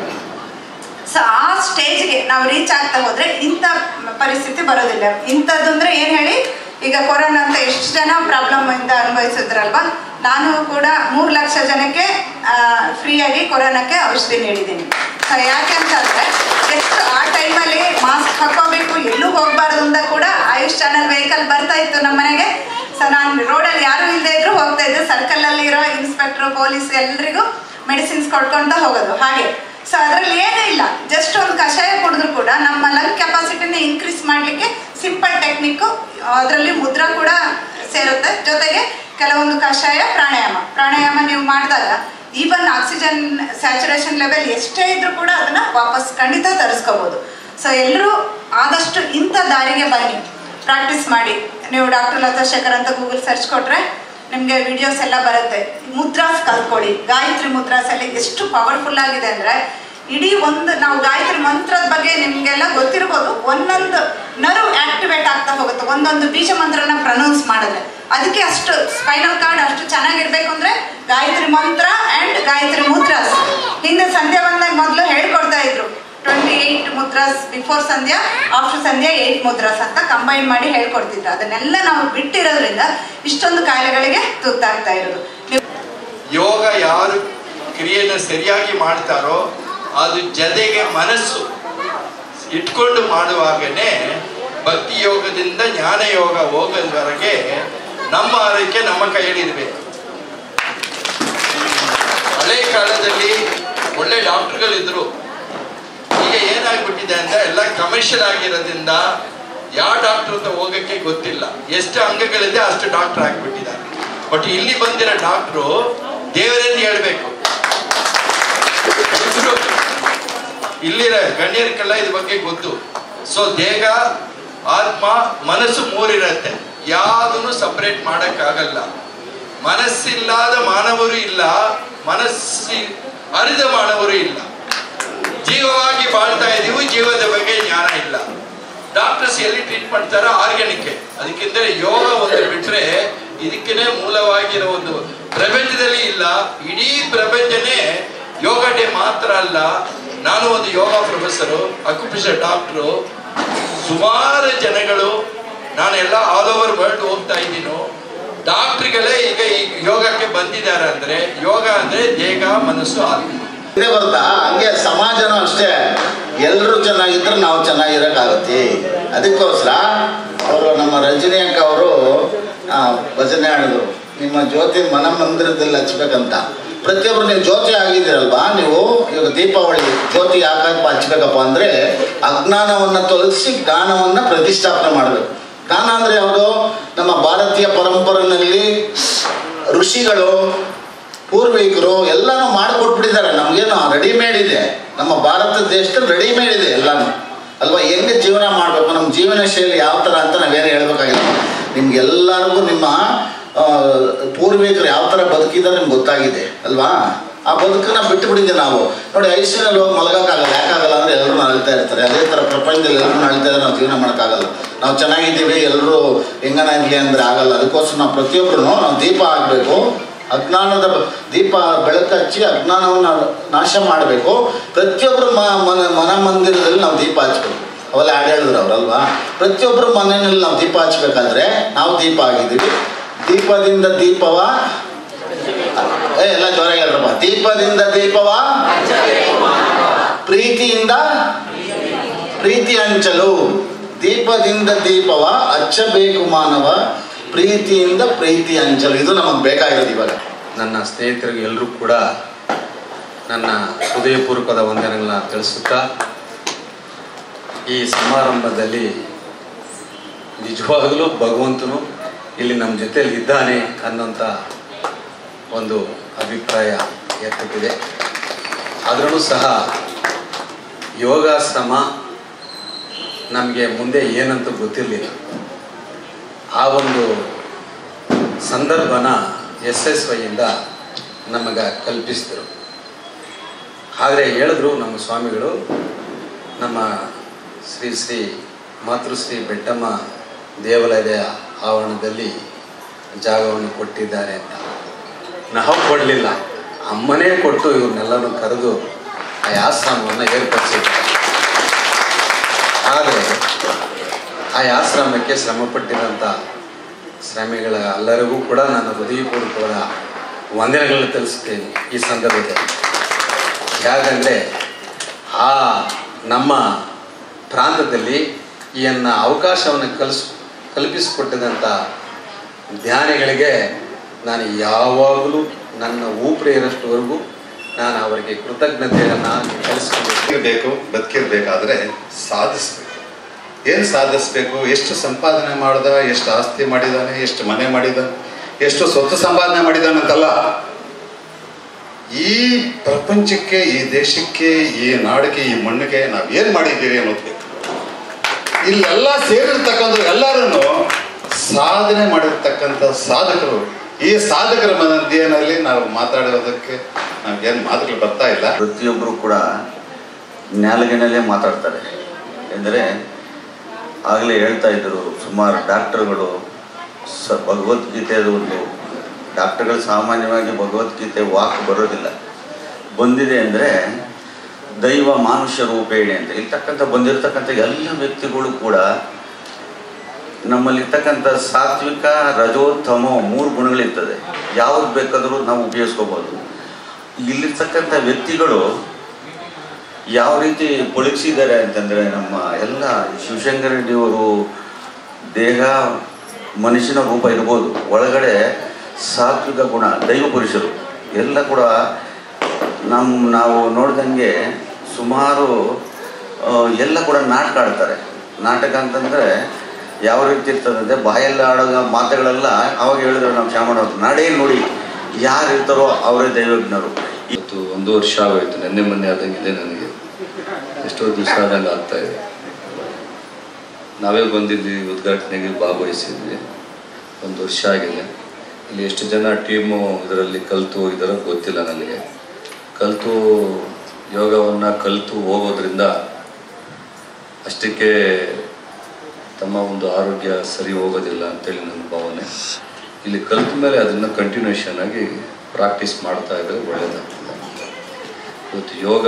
ಸೊ ಆ ಸ್ಟೇಜ್ಗೆ ನಾವು ರೀಚ್ ಆಗ್ತಾ ಹೋದ್ರೆ ಇಂಥ ಪರಿಸ್ಥಿತಿ ಬರೋದಿಲ್ಲ ಇಂಥದ್ದು ಅಂದ್ರೆ ಏನು ಹೇಳಿ ಈಗ ಕೊರೋನಾ ಅಂತ ಎಷ್ಟು ಜನ ಪ್ರಾಬ್ಲಮ್ ಇಂದ ಅನುಭವಿಸಿದ್ರಲ್ವಾ ನಾನು ಕೂಡ ಮೂರು ಲಕ್ಷ ಜನಕ್ಕೆ ಫ್ರೀಯಾಗಿ ಕೊರೋನಾಕ್ಕೆ ಔಷಧಿ ನೀಡಿದ್ದೀನಿ ಸೊ ಯಾಕೆ ಅಂತಂದ್ರೆ ಎಷ್ಟು ಆ ಟೈಮಲ್ಲಿ ಮಾಸ್ಕ್ ಹಾಕೋಬೇಕು ಎಲ್ಲೂ ಹೋಗಬಾರ್ದು ಅಂತ ಕೂಡ ಆಯುಷ್ ಚಾನಲ್ ವೆಹಿಕಲ್ ಬರ್ತಾ ಇತ್ತು ನಮ್ಮ ಮನೆಗೆ ಸೊ ನಾನು ರೋಡಲ್ಲಿ ಯಾರು ಇಲ್ಲದೆ ಇದ್ರು ಹೋಗ್ತಾ ಇದ್ದೆ ಸರ್ಕಲ್ ಅಲ್ಲಿ ಇರೋ ಇನ್ಸ್ಪೆಕ್ಟರ್ ಪೊಲೀಸ್ ಎಲ್ರಿಗೂ ಮೆಡಿಸಿನ್ಸ್ ಕೊಡ್ಕೊಂತ ಹೋಗೋದು ಹಾಗೆ ಸೊ ಅದರಲ್ಲಿ ಏನೂ ಇಲ್ಲ ಜಸ್ಟ್ ಒಂದು ಕಷಾಯ ಕುಡಿದ್ರು ಕೂಡ ನಮ್ಮ ಲಂಗ್ ಕೆಪಾಸಿಟಿನ ಇನ್ಕ್ರೀಸ್ ಮಾಡಲಿಕ್ಕೆ ಸಿಂಪಲ್ ಟೆಕ್ನಿಕ್ಕು ಅದರಲ್ಲಿ ಮುದ್ರಾ ಕೂಡ ಸೇರುತ್ತೆ ಜೊತೆಗೆ ಕೆಲವೊಂದು ಕಷಾಯ ಪ್ರಾಣಾಯಾಮ ಪ್ರಾಣಾಯಾಮ ನೀವು ಮಾಡಿದಾಗ ಈವನ್ ಆಕ್ಸಿಜನ್ ಸ್ಯಾಚುರೇಷನ್ ಲೆವೆಲ್ ಎಷ್ಟೇ ಇದ್ರೂ ಕೂಡ ಅದನ್ನ ವಾಪಸ್ ಖಂಡಿತ ತರಿಸ್ಕೋಬೋದು ಸೊ ಎಲ್ಲರೂ ಆದಷ್ಟು ಇಂಥ ದಾರಿಗೆ ಬನ್ನಿ ಪ್ರಾಕ್ಟೀಸ್ ಮಾಡಿ ನೀವು ಡಾಕ್ಟರ್ ಲತಾ ಶೇಖರ್ ಅಂತ ಗೂಗಲ್ ಸರ್ಚ್ ಕೊಟ್ರೆ ನಿಮಗೆ ವಿಡಿಯೋಸ್ ಎಲ್ಲ ಬರುತ್ತೆ ಮುದ್ರಾಸ್ ಕಲ್ತ್ಕೊಳ್ಳಿ ಗಾಯತ್ರಿ ಮುದ್ರಾಸ್ ಅಲ್ಲಿ ಎಷ್ಟು ಪವರ್ಫುಲ್ ಆಗಿದೆ ಅಂದರೆ ಇಡೀ ಒಂದು ನಾವು ಗಾಯತ್ರಿ ಮಂತ್ರದ ಬಗ್ಗೆ ನಿಮ್ಗೆಲ್ಲ ಗೊತ್ತಿರ್ಬೋದು ಒಂದೊಂದು ನರು ಆಕ್ಟಿವೇಟ್ ಆಗ್ತಾ ಹೋಗುತ್ತೆ ಒಂದೊಂದು ಬೀಜ ಮಂತ್ರನ ಪ್ರನೌನ್ಸ್ ಮಾಡಿದ್ರೆ ಅದಕ್ಕೆ ಅಷ್ಟು ಸ್ಪೈನಲ್ ಕಾರ್ಡ್ ಅಷ್ಟು ಚೆನ್ನಾಗಿರ್ಬೇಕು ಅಂದ್ರೆ ಗಾಯತ್ರಿ ಮಂತ್ರ ಅಂಡ್ ಗಾಯತ್ರಿ ಮುದ್ರಾಸ್ ಹಿಂದೆ ಸಂಧ್ಯಾ ಬಂದಾಗ ಮೊದಲು ಹೇಳ್ಕೊಡ್ತಾ ಇದ್ರು twenty eight mudras before sandhya after sandhya eight mudras ಅಂತ ಕಂಬೈನ್ ಮಾಡಿ ಹೇಳ್ಕೊಡ್ತಿದ್ರು ಅದನ್ನೆಲ್ಲ ನಾವು ಬಿಟ್ಟಿರೋದ್ರಿಂದ ಇಷ್ಟೊಂದು ಕಾಯಿಲೆಗಳಿಗೆ ತುತ್ತಾಗ್ತಾ ಇರೋದು ನೀವು ಯೋಗ ಯಾರು ಕ್ರಿಯೆಯನ್ನು ಸರಿಯಾಗಿ ಮಾಡ್ತಾರೋ ಅದು ಜೊತೆಗೆ ಮನಸ್ಸು ಇಟ್ಕೊಂಡು ಮಾಡುವಾಗನೇ ಭಕ್ತಿ ಯೋಗದಿಂದ ಜ್ಞಾನ ಯೋಗ ಹೋಗೋದವರೆಗೆ ನಮ್ಮ ಆರೈಕೆ ನಮ್ಮ ಕೈಯಲ್ಲಿರಬೇಕು ಹಳೆ ಕಾಲದಲ್ಲಿ ಒಳ್ಳೆ ಡಾಕ್ಟರ್ಗಳಿದ್ರು ಈಗ ಏನಾಗ್ಬಿಟ್ಟಿದೆ ಅಂತ ಎಲ್ಲ ಕಮರ್ಷಿಯಲ್ ಆಗಿರೋದ್ರಿಂದ ಯಾವ ಡಾಕ್ಟರ್ ಹತ್ರ ಹೋಗಕ್ಕೆ ಗೊತ್ತಿಲ್ಲ ಎಷ್ಟು ಅಂಗಗಳಿದೆ ಅಷ್ಟು ಡಾಕ್ಟರ್ ಆಗ್ಬಿಟ್ಟಿದ್ದಾರೆ ಬಟ್ ಇಲ್ಲಿ ಬಂದಿರೋ ಡಾಕ್ಟ್ರು ದೇವರೇನು ಹೇಳ್ಬೇಕು ಇಬ್ರು ಇಲ್ಲಿರೋ ಗಣ್ಯರಿಗೆಲ್ಲ ಇದ್ರ ಬಗ್ಗೆ ಗೊತ್ತು ಸೊ ದೇಹ ಆತ್ಮ ಮನಸ್ಸು ಮೂರಿರತ್ತೆ ಯಾವುದನ್ನು ಸಪರೇಟ್ ಮಾಡಕ್ಕಾಗಲ್ಲ ಮನಸ್ಸಿಲ್ಲದ ಮಾನವರು ಇಲ್ಲ ಮನಸ್ಸಿ ಅರಿದ ಮಾನವರು ಇಲ್ಲ ಜೀವವಾಗಿ ಬಾಳ್ತಾ ಇದೀವಿ ಜೀವದ ಬಗ್ಗೆ ಜ್ಞಾನ ಇಲ್ಲ ಡಾಕ್ಟರ್ಸ್ ಎಲ್ಲಿ ಟ್ರೀಟ್ ಮಾಡ್ತಾರೋ ಆರ್ಗ್ಯಾನಿಕ್ ಅದಕ್ಕಿಂತ ಯೋಗ ಒಂದು ಬಿಟ್ರೆ ಇದಕ್ಕೇನೆ ಮೂಲವಾಗಿರೋ ಒಂದು ಪ್ರಪಂಚದಲ್ಲಿ ಇಲ್ಲ ಇಡೀ ಪ್ರಪಂಚನೇ ಯೋಗ ಡೇ ಮಾತ್ರ ಅಲ್ಲ ನಾನು ಒಂದು ಯೋಗ ಪ್ರೊಫೆಸರು ಅಕ್ಯುಪೇಷನ್ ಡಾಕ್ಟ್ರು ಸುಮಾರು ಜನಗಳು ನಾನೆಲ್ಲ ಆಲ್ ಓವರ್ ವರ್ಲ್ಡ್ ಹೋಗ್ತಾ ಇದ್ದೀನೋ ಡಾಕ್ಟ್ರುಗಳೇ ಈಗ ಈ ಯೋಗಕ್ಕೆ ಬಂದಿದ್ದಾರೆ ಅಂದ್ರೆ ಯೋಗ ಅಂದ್ರೆ ದೇಹ ಮನಸ್ಸು ಆತ್ಮ ಇದೇ ಬರ್ತಾ ಹಂಗೆ ಸಮಾಜನೂ ಅಷ್ಟೇ ಎಲ್ಲರೂ ಚೆನ್ನಾಗಿದ್ರೆ ನಾವು ಚೆನ್ನಾಗಿರೋಕ್ಕಾಗತ್ತೆ ಅದಕ್ಕೋಸ್ಕರ ಅವರು ನಮ್ಮ ರಜನಿ ಅಕ್ಕ ಅವರು ಭಜನೆ ಹೇಳಿದ್ರು ನಿಮ್ಮ ಜ್ಯೋತಿ ಮನ ಮಂದಿರದಲ್ಲಿ ಹಚ್ಬೇಕಂತ ಪ್ರತಿಯೊಬ್ಬರು ನೀವು ಜ್ಯೋತಿ ಆಗಿದ್ದೀರಲ್ವಾ ನೀವು ಇವಾಗ ದೀಪಾವಳಿ ಜ್ಯೋತಿ ಯಾಕಪ್ಪ ಹಚ್ಬೇಕಪ್ಪ ಅಂದರೆ ಅಜ್ಞಾನವನ್ನು ತೊಲಗಿಸಿ ಜ್ಞಾನವನ್ನು ಪ್ರತಿಷ್ಠಾಪನೆ ಮಾಡಬೇಕು ಜ್ಞಾನ ಅಂದರೆ ಯಾವುದು ನಮ್ಮ ಭಾರತೀಯ ಪರಂಪರೆಯಲ್ಲಿ ಋಷಿಗಳು ಪೂರ್ವಿಕರು ಎಲ್ಲನೂ ಮಾಡಿಕೊಟ್ಬಿಟ್ಟಿದ್ದಾರೆ ನಮಗೇನು ರೆಡಿಮೇಡ್ ಇದೆ ನಮ್ಮ ಭಾರತ ದೇಶದಲ್ಲಿ ರೆಡಿಮೇಡ್ ಇದೆ ಎಲ್ಲನೂ ಅಲ್ವಾ ಹೆಂಗೆ ಜೀವನ ಮಾಡಬೇಕು ನಮ್ಮ ಜೀವನ ಶೈಲಿ ಯಾವ ಥರ ಅಂತ ನಾವೇನು ಹೇಳ್ಬೇಕಾಗಿಲ್ಲ ನಿಮ್ಗೆಲ್ಲರಿಗೂ ನಿಮ್ಮ ಆ, ಪೂರ್ವಿಕರು ಯಾವ ಥರ ಬದುಕಿದ್ದಾರೆ ನಿಮ್ಗೆ ಗೊತ್ತಾಗಿದೆ ಅಲ್ವಾ ಆ ಬದುಕನ್ನ ಬಿಟ್ಟು ಬಿಟ್ಟಿದ್ದೆ ನಾವು ನೋಡಿ ಐಸಿನಲ್ಲಿ ಹೋಗಿ ಮಲಗೋಕ್ಕಾಗಲ್ಲ ಯಾಕಾಗಲ್ಲ ಅಂದರೆ ಎಲ್ಲರೂ ಅಳ್ತಾ ಇರ್ತಾರೆ ಅದೇ ಥರ ಪ್ರಪಂಚದಲ್ಲಿ ಎಲ್ಲರೂ ಅಳ್ತಾ ಇದ್ದಾರೆ ನಾವು ಜೀವನ ಮಾಡೋಕ್ಕಾಗಲ್ಲ ನಾವು ಚೆನ್ನಾಗಿದ್ದೀವಿ ಎಲ್ಲರೂ ಹೆಂಗನ ಇರಲಿ ಅಂದರೆ ಆಗಲ್ಲ ಅದಕ್ಕೋಸ್ಕರ ನಾವು ಪ್ರತಿಯೊಬ್ಬರು ನಾವು ದೀಪ ಆಗಬೇಕು ಅಜ್ಞಾನದ ಬ- ದೀಪ ಬೆಳಕು ಹಚ್ಚಿ ಅಜ್ಞಾನವನ್ನು ನಾಶ ಮಾಡಬೇಕು ಪ್ರತಿಯೊಬ್ಬರು ಮ ಮನ ಮನ ಮಂದಿರದಲ್ಲಿ ನಾವು ದೀಪ ಹಚ್ಬೇಕು ಅವೆಲ್ಲ ಹಾಡು ಹೇಳಿದ್ರು ಅವರಲ್ವಾ ಪ್ರತಿಯೊಬ್ಬರು ಮನೆಯಲ್ಲಿ ನಾವು ದೀಪ ಹಚ್ಬೇಕಾದ್ರೆ ನಾವು ದೀಪ ಆಗಿದ್ದೀವಿ ದೀಪದಿಂದ ದೀಪವ ಏ ಎಲ್ಲ ಜೋರಾಗಿ ಹೇಳ್ರಪ್ಪ ದೀಪದಿಂದ ದೀಪವ ಪ್ರೀತಿಯಿಂದ ಪ್ರೀತಿ ಹಂಚಲು ದೀಪದಿಂದ ದೀಪವ ಹಚ್ಚಬೇಕು ಮಾನವ ಪ್ರೀತಿಯಿಂದ ಪ್ರೀತಿ ಹಂಚಲು ಇದು ನಮಗೆ ಬೇಕಾಗಿರೋದು ಇವಾಗ ನನ್ನ ಸ್ನೇಹಿತರಿಗೆ ಎಲ್ಲರೂ ಕೂಡ ನನ್ನ ಹೃದಯಪೂರ್ವಕದ ವಂದನೆಗಳನ್ನ ತಿಳಿಸುತ್ತಾ ಈ ಸಮಾರಂಭದಲ್ಲಿ ನಿಜವಾಗಲೂ ಭಗವಂತನು ಇಲ್ಲಿ ನಮ್ಮ ಜೊತೆಯಲ್ಲಿ ಇದ್ದಾನೆ ಅನ್ನೋಂಥ ಒಂದು ಅಭಿಪ್ರಾಯ ಏರ್ಪಟ್ಟಿದೆ ಆದ್ರೂ ಸಹ ಯೋಗಾಶ್ರಮ ನಮಗೆ ಮುಂದೆ ಏನಂತ ಗೊತ್ತಿರಲಿಲ್ಲ ಆ ಒಂದು ಸಂದರ್ಭನ ಎಸ್ ಎಸ್ ವೈಯಿಂದ ನಮಗೆ ಕಲ್ಪಿಸಿದರು ಆದರೆ ಹೇಳಿದ್ರು ನಮ್ಮ ಸ್ವಾಮಿಗಳು ನಮ್ಮ ಶ್ರೀ ಶ್ರೀ ಮಾತೃಶ್ರೀ ಬೆಟ್ಟಮ್ಮ ದೇವಾಲಯದ ಆವರಣದಲ್ಲಿ ಜಾಗವನ್ನು ಕೊಟ್ಟಿದ್ದಾರೆ ಅಂತ ನಾವು ಕೊಡಲಿಲ್ಲ ಅಮ್ಮನೇ ಕೊಟ್ಟು ಇವ್ರನ್ನೆಲ್ಲನೂ ಕರೆದು ಆ ಆಶ್ರಮವನ್ನು ಏರ್ಪಡಿಸಿದ್ದಾರೆ ಆದರೆ ಆ ಆಶ್ರಮಕ್ಕೆ ಶ್ರಮಪಟ್ಟಿರೋಂಥ ಶ್ರಮಿಗಳ ಎಲ್ಲರಿಗೂ ಕೂಡ ನಾನು ಹೃದಯಪೂರ್ವಕವಾದ ವಂದನೆಗಳನ್ನು ತಿಳಿಸುತ್ತೇನೆ ಈ ಸಂದರ್ಭದಲ್ಲಿ ಯಾಕಂದರೆ ಆ ನಮ್ಮ ಪ್ರಾಂತದಲ್ಲಿ ಈಯನ್ನ ಅವಕಾಶವನ್ನು ಕಲಿಸ್ ಕಲ್ಪಿಸಿಕೊಟ್ಟಿದಂಥ ಜ್ಞಾನಿಗಳಿಗೆ ನಾನು ಯಾವಾಗಲೂ ನನ್ನ ಊಪಿರಿ ಇರೋಷ್ಟವರೆಗೂ ನಾನು ಅವರಿಗೆ ಕೃತಜ್ಞತೆಯನ್ನು ಕಲಿಸ್ಕೊಂಡು ಬೇಕು ಬದುಕಿರ್ಬೇಕಾದ್ರೆ ಸಾಧಿಸ್ಬೇಕು ಏನು ಸಾಧಿಸ್ಬೇಕು ಎಷ್ಟು ಸಂಪಾದನೆ ಮಾಡ್ದ ಎಷ್ಟು ಆಸ್ತಿ ಮಾಡಿದಾನೆ ಎಷ್ಟು ಮನೆ ಮಾಡಿದಾನೆ ಎಷ್ಟು ಸ್ವತ್ತು ಸಂಪಾದನೆ ಮಾಡಿದಾನಂತಲ್ಲ ಈ ಪ್ರಪಂಚಕ್ಕೆ ಈ ದೇಶಕ್ಕೆ ಈ ನಾಡಿಗೆ ಈ ಮಣ್ಣಿಗೆ ನಾವು ಏನು ಮಾಡಿದ್ದೀವಿ ಅನ್ನೋದು ಬೇಕು ಇಲ್ಲೆಲ್ಲ ಸೇರಿರ್ತಕ್ಕಂಥ ಎಲ್ಲರೂ ಸಾಧನೆ ಮಾಡಿರ್ತಕ್ಕಂಥ ಸಾಧಕರು ಈ ಸಾಧಕರ ಮಧ್ಯದಲ್ಲಿ ನಾವು ಮಾತಾಡೋದಕ್ಕೆ ನಮ್ಗೇನು ಮಾತುಗಳು ಬರ್ತಾ ಇಲ್ಲ ಪ್ರತಿಯೊಬ್ಬರು ಕೂಡ ನ್ಯಾಲಗಿನಲ್ಲೇ ಮಾತಾಡ್ತಾರೆ ಎಂದರೆ ಆಗಲೇ ಹೇಳ್ತಾ ಇದ್ದರು ಸುಮಾರು ಡಾಕ್ಟರ್ಗಳು ಸ ಭಗವದ್ಗೀತೆಯದು ಒಂದು ಡಾಕ್ಟರ್ಗಳು ಸಾಮಾನ್ಯವಾಗಿ ಭಗವದ್ಗೀತೆ ವಾಕ್ ಬರೋದಿಲ್ಲ ಬಂದಿದೆ ಅಂದರೆ ದೈವ ಮಾನುಷ ರೂಪೇಣಿ ಅಂತ ಇರ್ತಕ್ಕಂಥ ಬಂದಿರತಕ್ಕಂಥ ಎಲ್ಲ ವ್ಯಕ್ತಿಗಳು ಕೂಡ ನಮ್ಮಲ್ಲಿರ್ತಕ್ಕಂಥ ಸಾತ್ವಿಕ ರಜೋ ತಮೋ ಮೂರು ಗುಣಗಳಿರ್ತದೆ ಯಾವ್ದು ಬೇಕಾದರೂ ನಾವು ಉಪಯೋಗಿಸ್ಕೋಬೋದು ಇಲ್ಲಿರ್ತಕ್ಕಂಥ ವ್ಯಕ್ತಿಗಳು ಯಾವ ರೀತಿ ಪೊಳಗಿಸಿದ್ದಾರೆ ಅಂತಂದರೆ ನಮ್ಮ ಎಲ್ಲ ಶಿವಶಂಕರ ರೆಡ್ಡಿಯವರು ದೇಹ ಮನುಷ್ಯನ ರೂಪ ಇರ್ಬೋದು ಒಳಗಡೆ ಸಾತ್ವಿಕ ಗುಣ ದೈವ ಪುರುಷರು ಎಲ್ಲ ಕೂಡ ನಮ್ಮ ನಾವು ನೋಡ್ದಂಗೆ ಸುಮಾರು ಆ, ಎಲ್ಲ ಕೂಡ ನಾಟಕ ಆಡ್ತಾರೆ ನಾಟಕ ಅಂತಂದರೆ ಯಾವ ರೀತಿ ಇರ್ತದೆ ಅಂದರೆ ಬಾಯಲ್ಲಿ ಆಡೋ ಮಾತುಗಳೆಲ್ಲ ಅವಾಗ ಹೇಳಿದ್ರು ನಮ್ಮ ಶ್ಯಾಮಣ್ಣವ್ರು ನಾಡೇ ನೋಡಿ ಯಾರು ಇರ್ತಾರೋ ಅವರೇ ದೈವಜ್ಞರು ಇವತ್ತು ಒಂದು ವರ್ಷ ಆಗೋಯ್ತು ನೆನ್ನೆ ಮೊನ್ನೆ ಆದಂಗಿದೆ ನನಗೆ ಎಷ್ಟೋ ದಿವಸ ಆದಂಗೆ ಆಗ್ತಾ ಇದೆ ನಾವೇ ಬಂದಿದ್ವಿ ಉದ್ಘಾಟನೆಗೆ ಭಾಗವಹಿಸಿದ್ವಿ ಒಂದು ವರ್ಷ ಆಗಿದೆ ಇಲ್ಲಿ ಎಷ್ಟು ಜನ ಟೀಮು ಇದರಲ್ಲಿ ಕಲಿತು ಇದರ ಗೊತ್ತಿಲ್ಲ ನನಗೆ ಕಲಿತು ಯೋಗವನ್ನು ಕಲಿತು ಹೋಗೋದ್ರಿಂದ ಅಷ್ಟಕ್ಕೆ ತಮ್ಮ ಒಂದು ಆರೋಗ್ಯ ಸರಿ ಹೋಗೋದಿಲ್ಲ ಅಂತೇಳಿ ನನ್ನ ಭಾವನೆ ಇಲ್ಲಿ ಕಲಿತ ಮೇಲೆ ಅದನ್ನು ಕಂಟಿನ್ಯೂಷನ್ ಆಗಿ ಪ್ರಾಕ್ಟೀಸ್ ಮಾಡ್ತಾ ಇದ್ರೆ ಒಳ್ಳೆಯದಾಗ್ತದೆ ಇವತ್ತು ಯೋಗ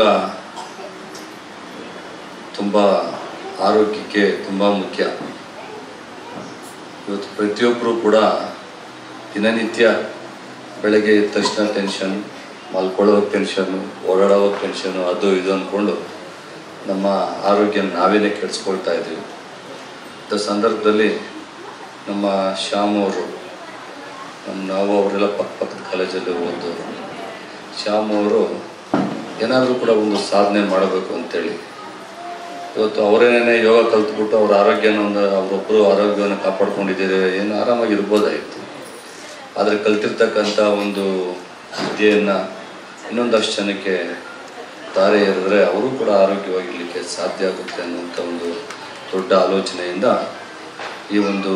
ತುಂಬ ಆರೋಗ್ಯಕ್ಕೆ ತುಂಬ ಮುಖ್ಯ ಇವತ್ತು ಪ್ರತಿಯೊಬ್ಬರು ಕೂಡ ದಿನನಿತ್ಯ ಬೆಳಗ್ಗೆ ಎದ್ದ ತಕ್ಷಣ ಟೆನ್ಷನ್ ಮಲ್ಕೊಳ್ಳೋ ಟೆನ್ಷನ್ನು ಓಡಾಡೋ ಟೆನ್ಷನ್ನು ಅದು ಇದು ಅಂದ್ಕೊಂಡು ನಮ್ಮ ಆರೋಗ್ಯ ನಾವೇನೇ ಕೆಡಿಸ್ಕೊಳ್ತಾ ಇದ್ದೀವಿ ಇಂಥ ಸಂದರ್ಭದಲ್ಲಿ ನಮ್ಮ ಶ್ಯಾಮ್ ಅವರು ನಮ್ಮ ನಾವು ಅವರೆಲ್ಲ ಪಕ್ಕ ಪಕ್ಕದ ಕಾಲೇಜಲ್ಲಿ ಓದೋರು ಶ್ಯಾಮ್ ಅವರು ಏನಾದರೂ ಕೂಡ ಒಂದು ಸಾಧನೆ ಮಾಡಬೇಕು ಅಂತೇಳಿ ಇವತ್ತು ಅವರೇನೇ ಯೋಗ ಕಲ್ತ್ಬಿಟ್ಟು ಅವ್ರ ಆರೋಗ್ಯನ ಒಂದು ಅವರೊಬ್ಬರು ಆರೋಗ್ಯವನ್ನು ಕಾಪಾಡ್ಕೊಂಡಿದ್ದಾರೆ ಏನು ಆರಾಮಾಗಿ ಇರ್ಬೋದಾಗಿತ್ತು ಆದರೆ ಕಲ್ತಿರ್ತಕ್ಕಂಥ ಒಂದು ವಿದ್ಯೆಯನ್ನು ಇನ್ನೊಂದಷ್ಟು ಜನಕ್ಕೆ ತಾರೆ ಎರೆದ್ರೆ ಅವರು ಕೂಡ ಆರೋಗ್ಯವಾಗಿರಲಿಕ್ಕೆ ಸಾಧ್ಯ ಆಗುತ್ತೆ ಅನ್ನುವಂಥ ಒಂದು ದೊಡ್ಡ ಆಲೋಚನೆಯಿಂದ ಈ ಒಂದು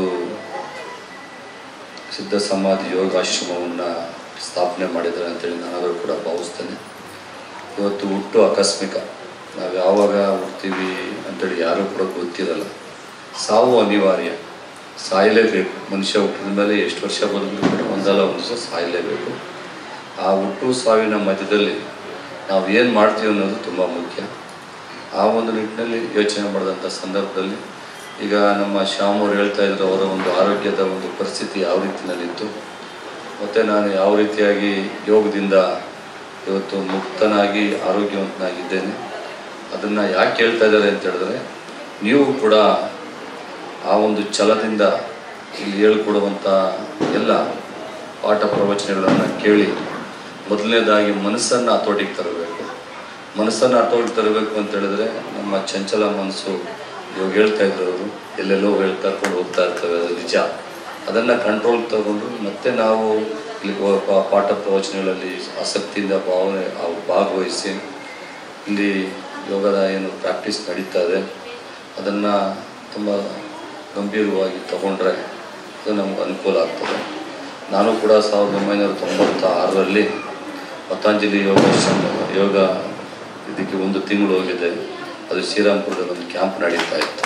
ಸಿದ್ಧ ಸಮಾಧಿ ಯೋಗಾಶ್ರಮವನ್ನು ಸ್ಥಾಪನೆ ಮಾಡಿದ್ದಾರೆ ಅಂತೇಳಿ ನಾನಾದರೂ ಕೂಡ ಭಾವಿಸ್ತೇನೆ ಇವತ್ತು ಹುಟ್ಟು ಆಕಸ್ಮಿಕ ನಾವು ಯಾವಾಗ ಹುಡ್ತೀವಿ ಅಂತೇಳಿ ಯಾರೂ ಕೂಡ ಗೊತ್ತಿರಲ್ಲ ಸಾವು ಅನಿವಾರ್ಯ ಸಾಯಲೇಬೇಕು ಮನುಷ್ಯ ಹುಟ್ಟಿದ ಮೇಲೆ ಎಷ್ಟು ವರ್ಷ ಬದುಕಿದ್ರು ಕೂಡ ಒಂದಲ್ಲ ಒಂದು ದಿವಸ ಸಾಯಲೇಬೇಕು ಆ ಹುಟ್ಟು ಸಾವಿನ ಮಧ್ಯದಲ್ಲಿ ನಾವು ಏನು ಮಾಡ್ತೀವಿ ಅನ್ನೋದು ತುಂಬ ಮುಖ್ಯ ಆ ಒಂದು ನಿಟ್ಟಿನಲ್ಲಿ ಯೋಚನೆ ಮಾಡಿದಂಥ ಸಂದರ್ಭದಲ್ಲಿ ಈಗ ನಮ್ಮ ಶ್ಯಾಮ್ ಅವರು ಹೇಳ್ತಾ ಇದ್ರು ಅವರ ಒಂದು ಆರೋಗ್ಯದ ಒಂದು ಪರಿಸ್ಥಿತಿ ಯಾವ ರೀತಿಯಲ್ಲಿತ್ತು ಮತ್ತು ನಾನು ಯಾವ ರೀತಿಯಾಗಿ ಯೋಗದಿಂದ ಇವತ್ತು ಮುಕ್ತನಾಗಿ ಆರೋಗ್ಯವಂತನಾಗಿದ್ದೇನೆ ಅದನ್ನು ಯಾಕೆ ಹೇಳ್ತಾ ಇದ್ದಾರೆ ಅಂತ ಹೇಳಿದ್ರೆ ನೀವು ಕೂಡ ಆ ಒಂದು ಛಲದಿಂದ ಇಲ್ಲಿ ಹೇಳ್ಕೊಡುವಂಥ ಎಲ್ಲ ಪಾಠ ಪ್ರವಚನಗಳನ್ನು ಕೇಳಿ ಮೊದಲನೇದಾಗಿ ಮನಸ್ಸನ್ನು ಹತೋಟಿಗೆ ತರಬೇಕು ಮನಸ್ಸನ್ನು ಹತೋಟಿಗೆ ತರಬೇಕು ಅಂತ ಹೇಳಿದ್ರೆ ನಮ್ಮ ಚಂಚಲ ಮನಸ್ಸು ಇವಾಗ ಹೇಳ್ತಾ ಇದ್ರು ಅವರು ಎಲ್ಲೆಲ್ಲೋ ಹೇಳ್ ಕರ್ಕೊಂಡು ಹೋಗ್ತಾ ಇರ್ತವೆ ಅದು ನಿಜ ಅದನ್ನು ಕಂಟ್ರೋಲ್ ತಗೊಂಡು ಮತ್ತೆ ನಾವು ಇಲ್ಲಿ ಪಾ- ಪಾ- ಪಾಠ ಪ್ರವಚನಗಳಲ್ಲಿ ಆಸಕ್ತಿಯಿಂದ ಭಾವನೆ ಅವು ಭಾಗವಹಿಸಿ ಇಲ್ಲಿ ಯೋಗದ ಏನು ಪ್ರಾಕ್ಟೀಸ್ ನಡೀತಾ ಇದೆ ಅದನ್ನು ತುಂಬ ಗಂಭೀರವಾಗಿ ತಗೊಂಡ್ರೆ ಅದು ನಮ್ಗೆ ಅನುಕೂಲ ಆಗ್ತದೆ ನಾನು ಕೂಡ ಸಾವಿರದ ಒಂಬೈನೂರ ತೊಂಬತ್ತ ಆರರಲ್ಲಿ ಪತಂಜಲಿ ಯೋಗ ಸಂಘ- ಯೋಗ ಇದಕ್ಕೆ ಒಂದು ತಿಂಗಳು ಹೋಗಿದೆ ಅದು ಶ್ರೀರಾಮ್ಪುರದಲ್ಲಿ ಒಂದು ಕ್ಯಾಂಪ್ ನಡೀತಾ ಇತ್ತು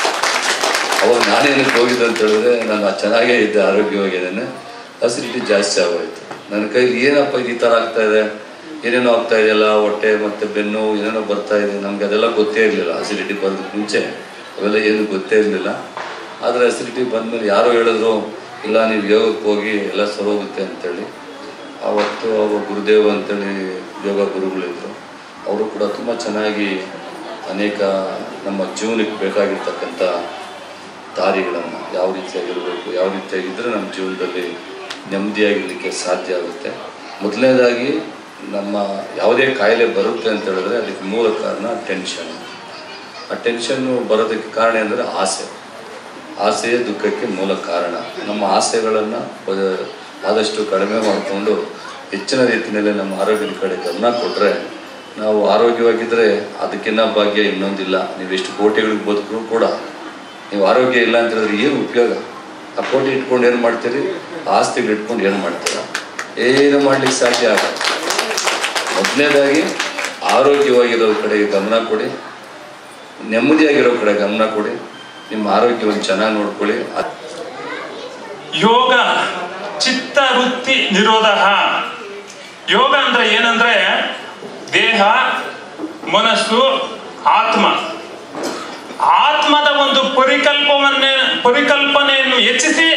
ಅವಾಗ ನಾನೇನಕ್ಕೆ ಹೋಗಿದ್ದೆ ಅಂತ ಹೇಳಿದ್ರೆ ನಾನು ಚೆನ್ನಾಗೇ ಇದ್ದೆ ಆರೋಗ್ಯವಾಗಿದ್ದೇನೆ ಅಸಿಡಿಟಿ ಜಾಸ್ತಿ ಆಗೋಯ್ತು ನನ್ನ ಕೈಲಿ ಏನಪ್ಪ ಇದು ಈ ಥರ ಆಗ್ತಾ ಇದೆ ಏನೇನೋ ಆಗ್ತಾ ಇದೆಯಲ್ಲ ಹೊಟ್ಟೆ ಮತ್ತು ಬೆನ್ನು ಏನೇನೋ ಬರ್ತಾ ಇದೆ ನಮ್ಗೆ ಅದೆಲ್ಲ ಗೊತ್ತೇ ಇರಲಿಲ್ಲ ಅಸಿಡಿಟಿ ಬರೋದಕ್ಕೆ ಮುಂಚೆ ಅವೆಲ್ಲ ಏನು ಗೊತ್ತೇ ಇರಲಿಲ್ಲ ಆದರೆ ಅಸಿಡಿಟಿ ಬಂದಮೇಲೆ ಯಾರೋ ಹೇಳಿದ್ರು ಇಲ್ಲ ನೀವು ಯೋಗಕ್ಕೆ ಹೋಗಿ ಎಲ್ಲ ಸರೋಗುತ್ತೆ ಅಂತೇಳಿ ಆವತ್ತು ಅವರು ಗುರುದೇವ್ ಅಂತೇಳಿ ಯೋಗ ಗುರುಗಳಿದ್ರು ಅವರು ಕೂಡ ತುಂಬ ಚೆನ್ನಾಗಿ ಅನೇಕ ನಮ್ಮ ಜೀವನಕ್ಕೆ ಬೇಕಾಗಿರ್ತಕ್ಕಂಥ ದಾರಿಗಳನ್ನು ಯಾವ ರೀತಿಯಾಗಿರಬೇಕು ಯಾವ ರೀತಿಯಾಗಿದ್ದರೆ ನಮ್ಮ ಜೀವನದಲ್ಲಿ ನೆಮ್ಮದಿಯಾಗಿರಲಿಕ್ಕೆ ಸಾಧ್ಯ ಆಗುತ್ತೆ ಮೊದಲನೇದಾಗಿ ನಮ್ಮ ಯಾವುದೇ ಕಾಯಿಲೆ ಬರುತ್ತೆ ಅಂತ ಹೇಳಿದ್ರೆ ಅದಕ್ಕೆ ಮೂಲ ಕಾರಣ ಟೆನ್ಷನ್ ಆ ಟೆನ್ಷನ್ನು ಬರೋದಕ್ಕೆ ಕಾರಣ ಅಂದರೆ ಆಸೆ ಆಸೆಯೇ ದುಃಖಕ್ಕೆ ಮೂಲ ಕಾರಣ ನಮ್ಮ ಆಸೆಗಳನ್ನು ಆದಷ್ಟು ಕಡಿಮೆ ಮಾಡಿಕೊಂಡು ಹೆಚ್ಚಿನ ರೀತಿಯಲ್ಲಿ ನಮ್ಮ ಆರೋಗ್ಯದ ಕಡೆ ಗಮನ ಕೊಟ್ಟರೆ ನಾವು ಆರೋಗ್ಯವಾಗಿದ್ದರೆ ಅದಕ್ಕಿನ್ನ ಭಾಗ್ಯ ಇನ್ನೊಂದಿಲ್ಲ ನೀವು ಎಷ್ಟು ಕೋಟಿಗಳಿಗೆ ಬದುಕರು ಕೂಡ ನೀವು ಆರೋಗ್ಯ ಇಲ್ಲ ಅಂತ ಹೇಳಿದ್ರೆ ಏನು ಉಪಯೋಗ ಆ ಕೋಟಿ ಇಟ್ಕೊಂಡು ಏನು ಮಾಡ್ತೀರಿ ಆ ಆಸ್ತಿಗಳು ಇಟ್ಕೊಂಡು ಏನು ಮಾಡ್ತೀರಾ ಏನು ಮಾಡ್ಲಿಕ್ಕೆ ಸಾಧ್ಯ ಆಗಲ್ಲ ಮೊದಲನೇದಾಗಿ ಆರೋಗ್ಯವಾಗಿರೋ ಕಡೆಗೆ ಗಮನ ಕೊಡಿ ನೆಮ್ಮದಿಯಾಗಿರೋ ಕಡೆ ಗಮನ ಕೊಡಿ ನಿಮ್ಮ ಆರೋಗ್ಯವನ್ನು ಚೆನ್ನಾಗಿ ನೋಡ್ಕೊಳ್ಳಿ ಅದ್- ಯೋಗ ಚಿತ್ತ ವೃತ್ತಿ ನಿರೋಧ ಯೋಗ ಅಂದ್ರೆ ಏನಂದ್ರೆ ದೇಹ ಮನಸ್ಸು ಆತ್ಮ ಆತ್ಮದ ಒಂದು ಪರಿಕಲ್ಪವನ್ನೇ ಪರಿಕಲ್ಪನೆಯನ್ನು ಹೆಚ್ಚಿಸಿ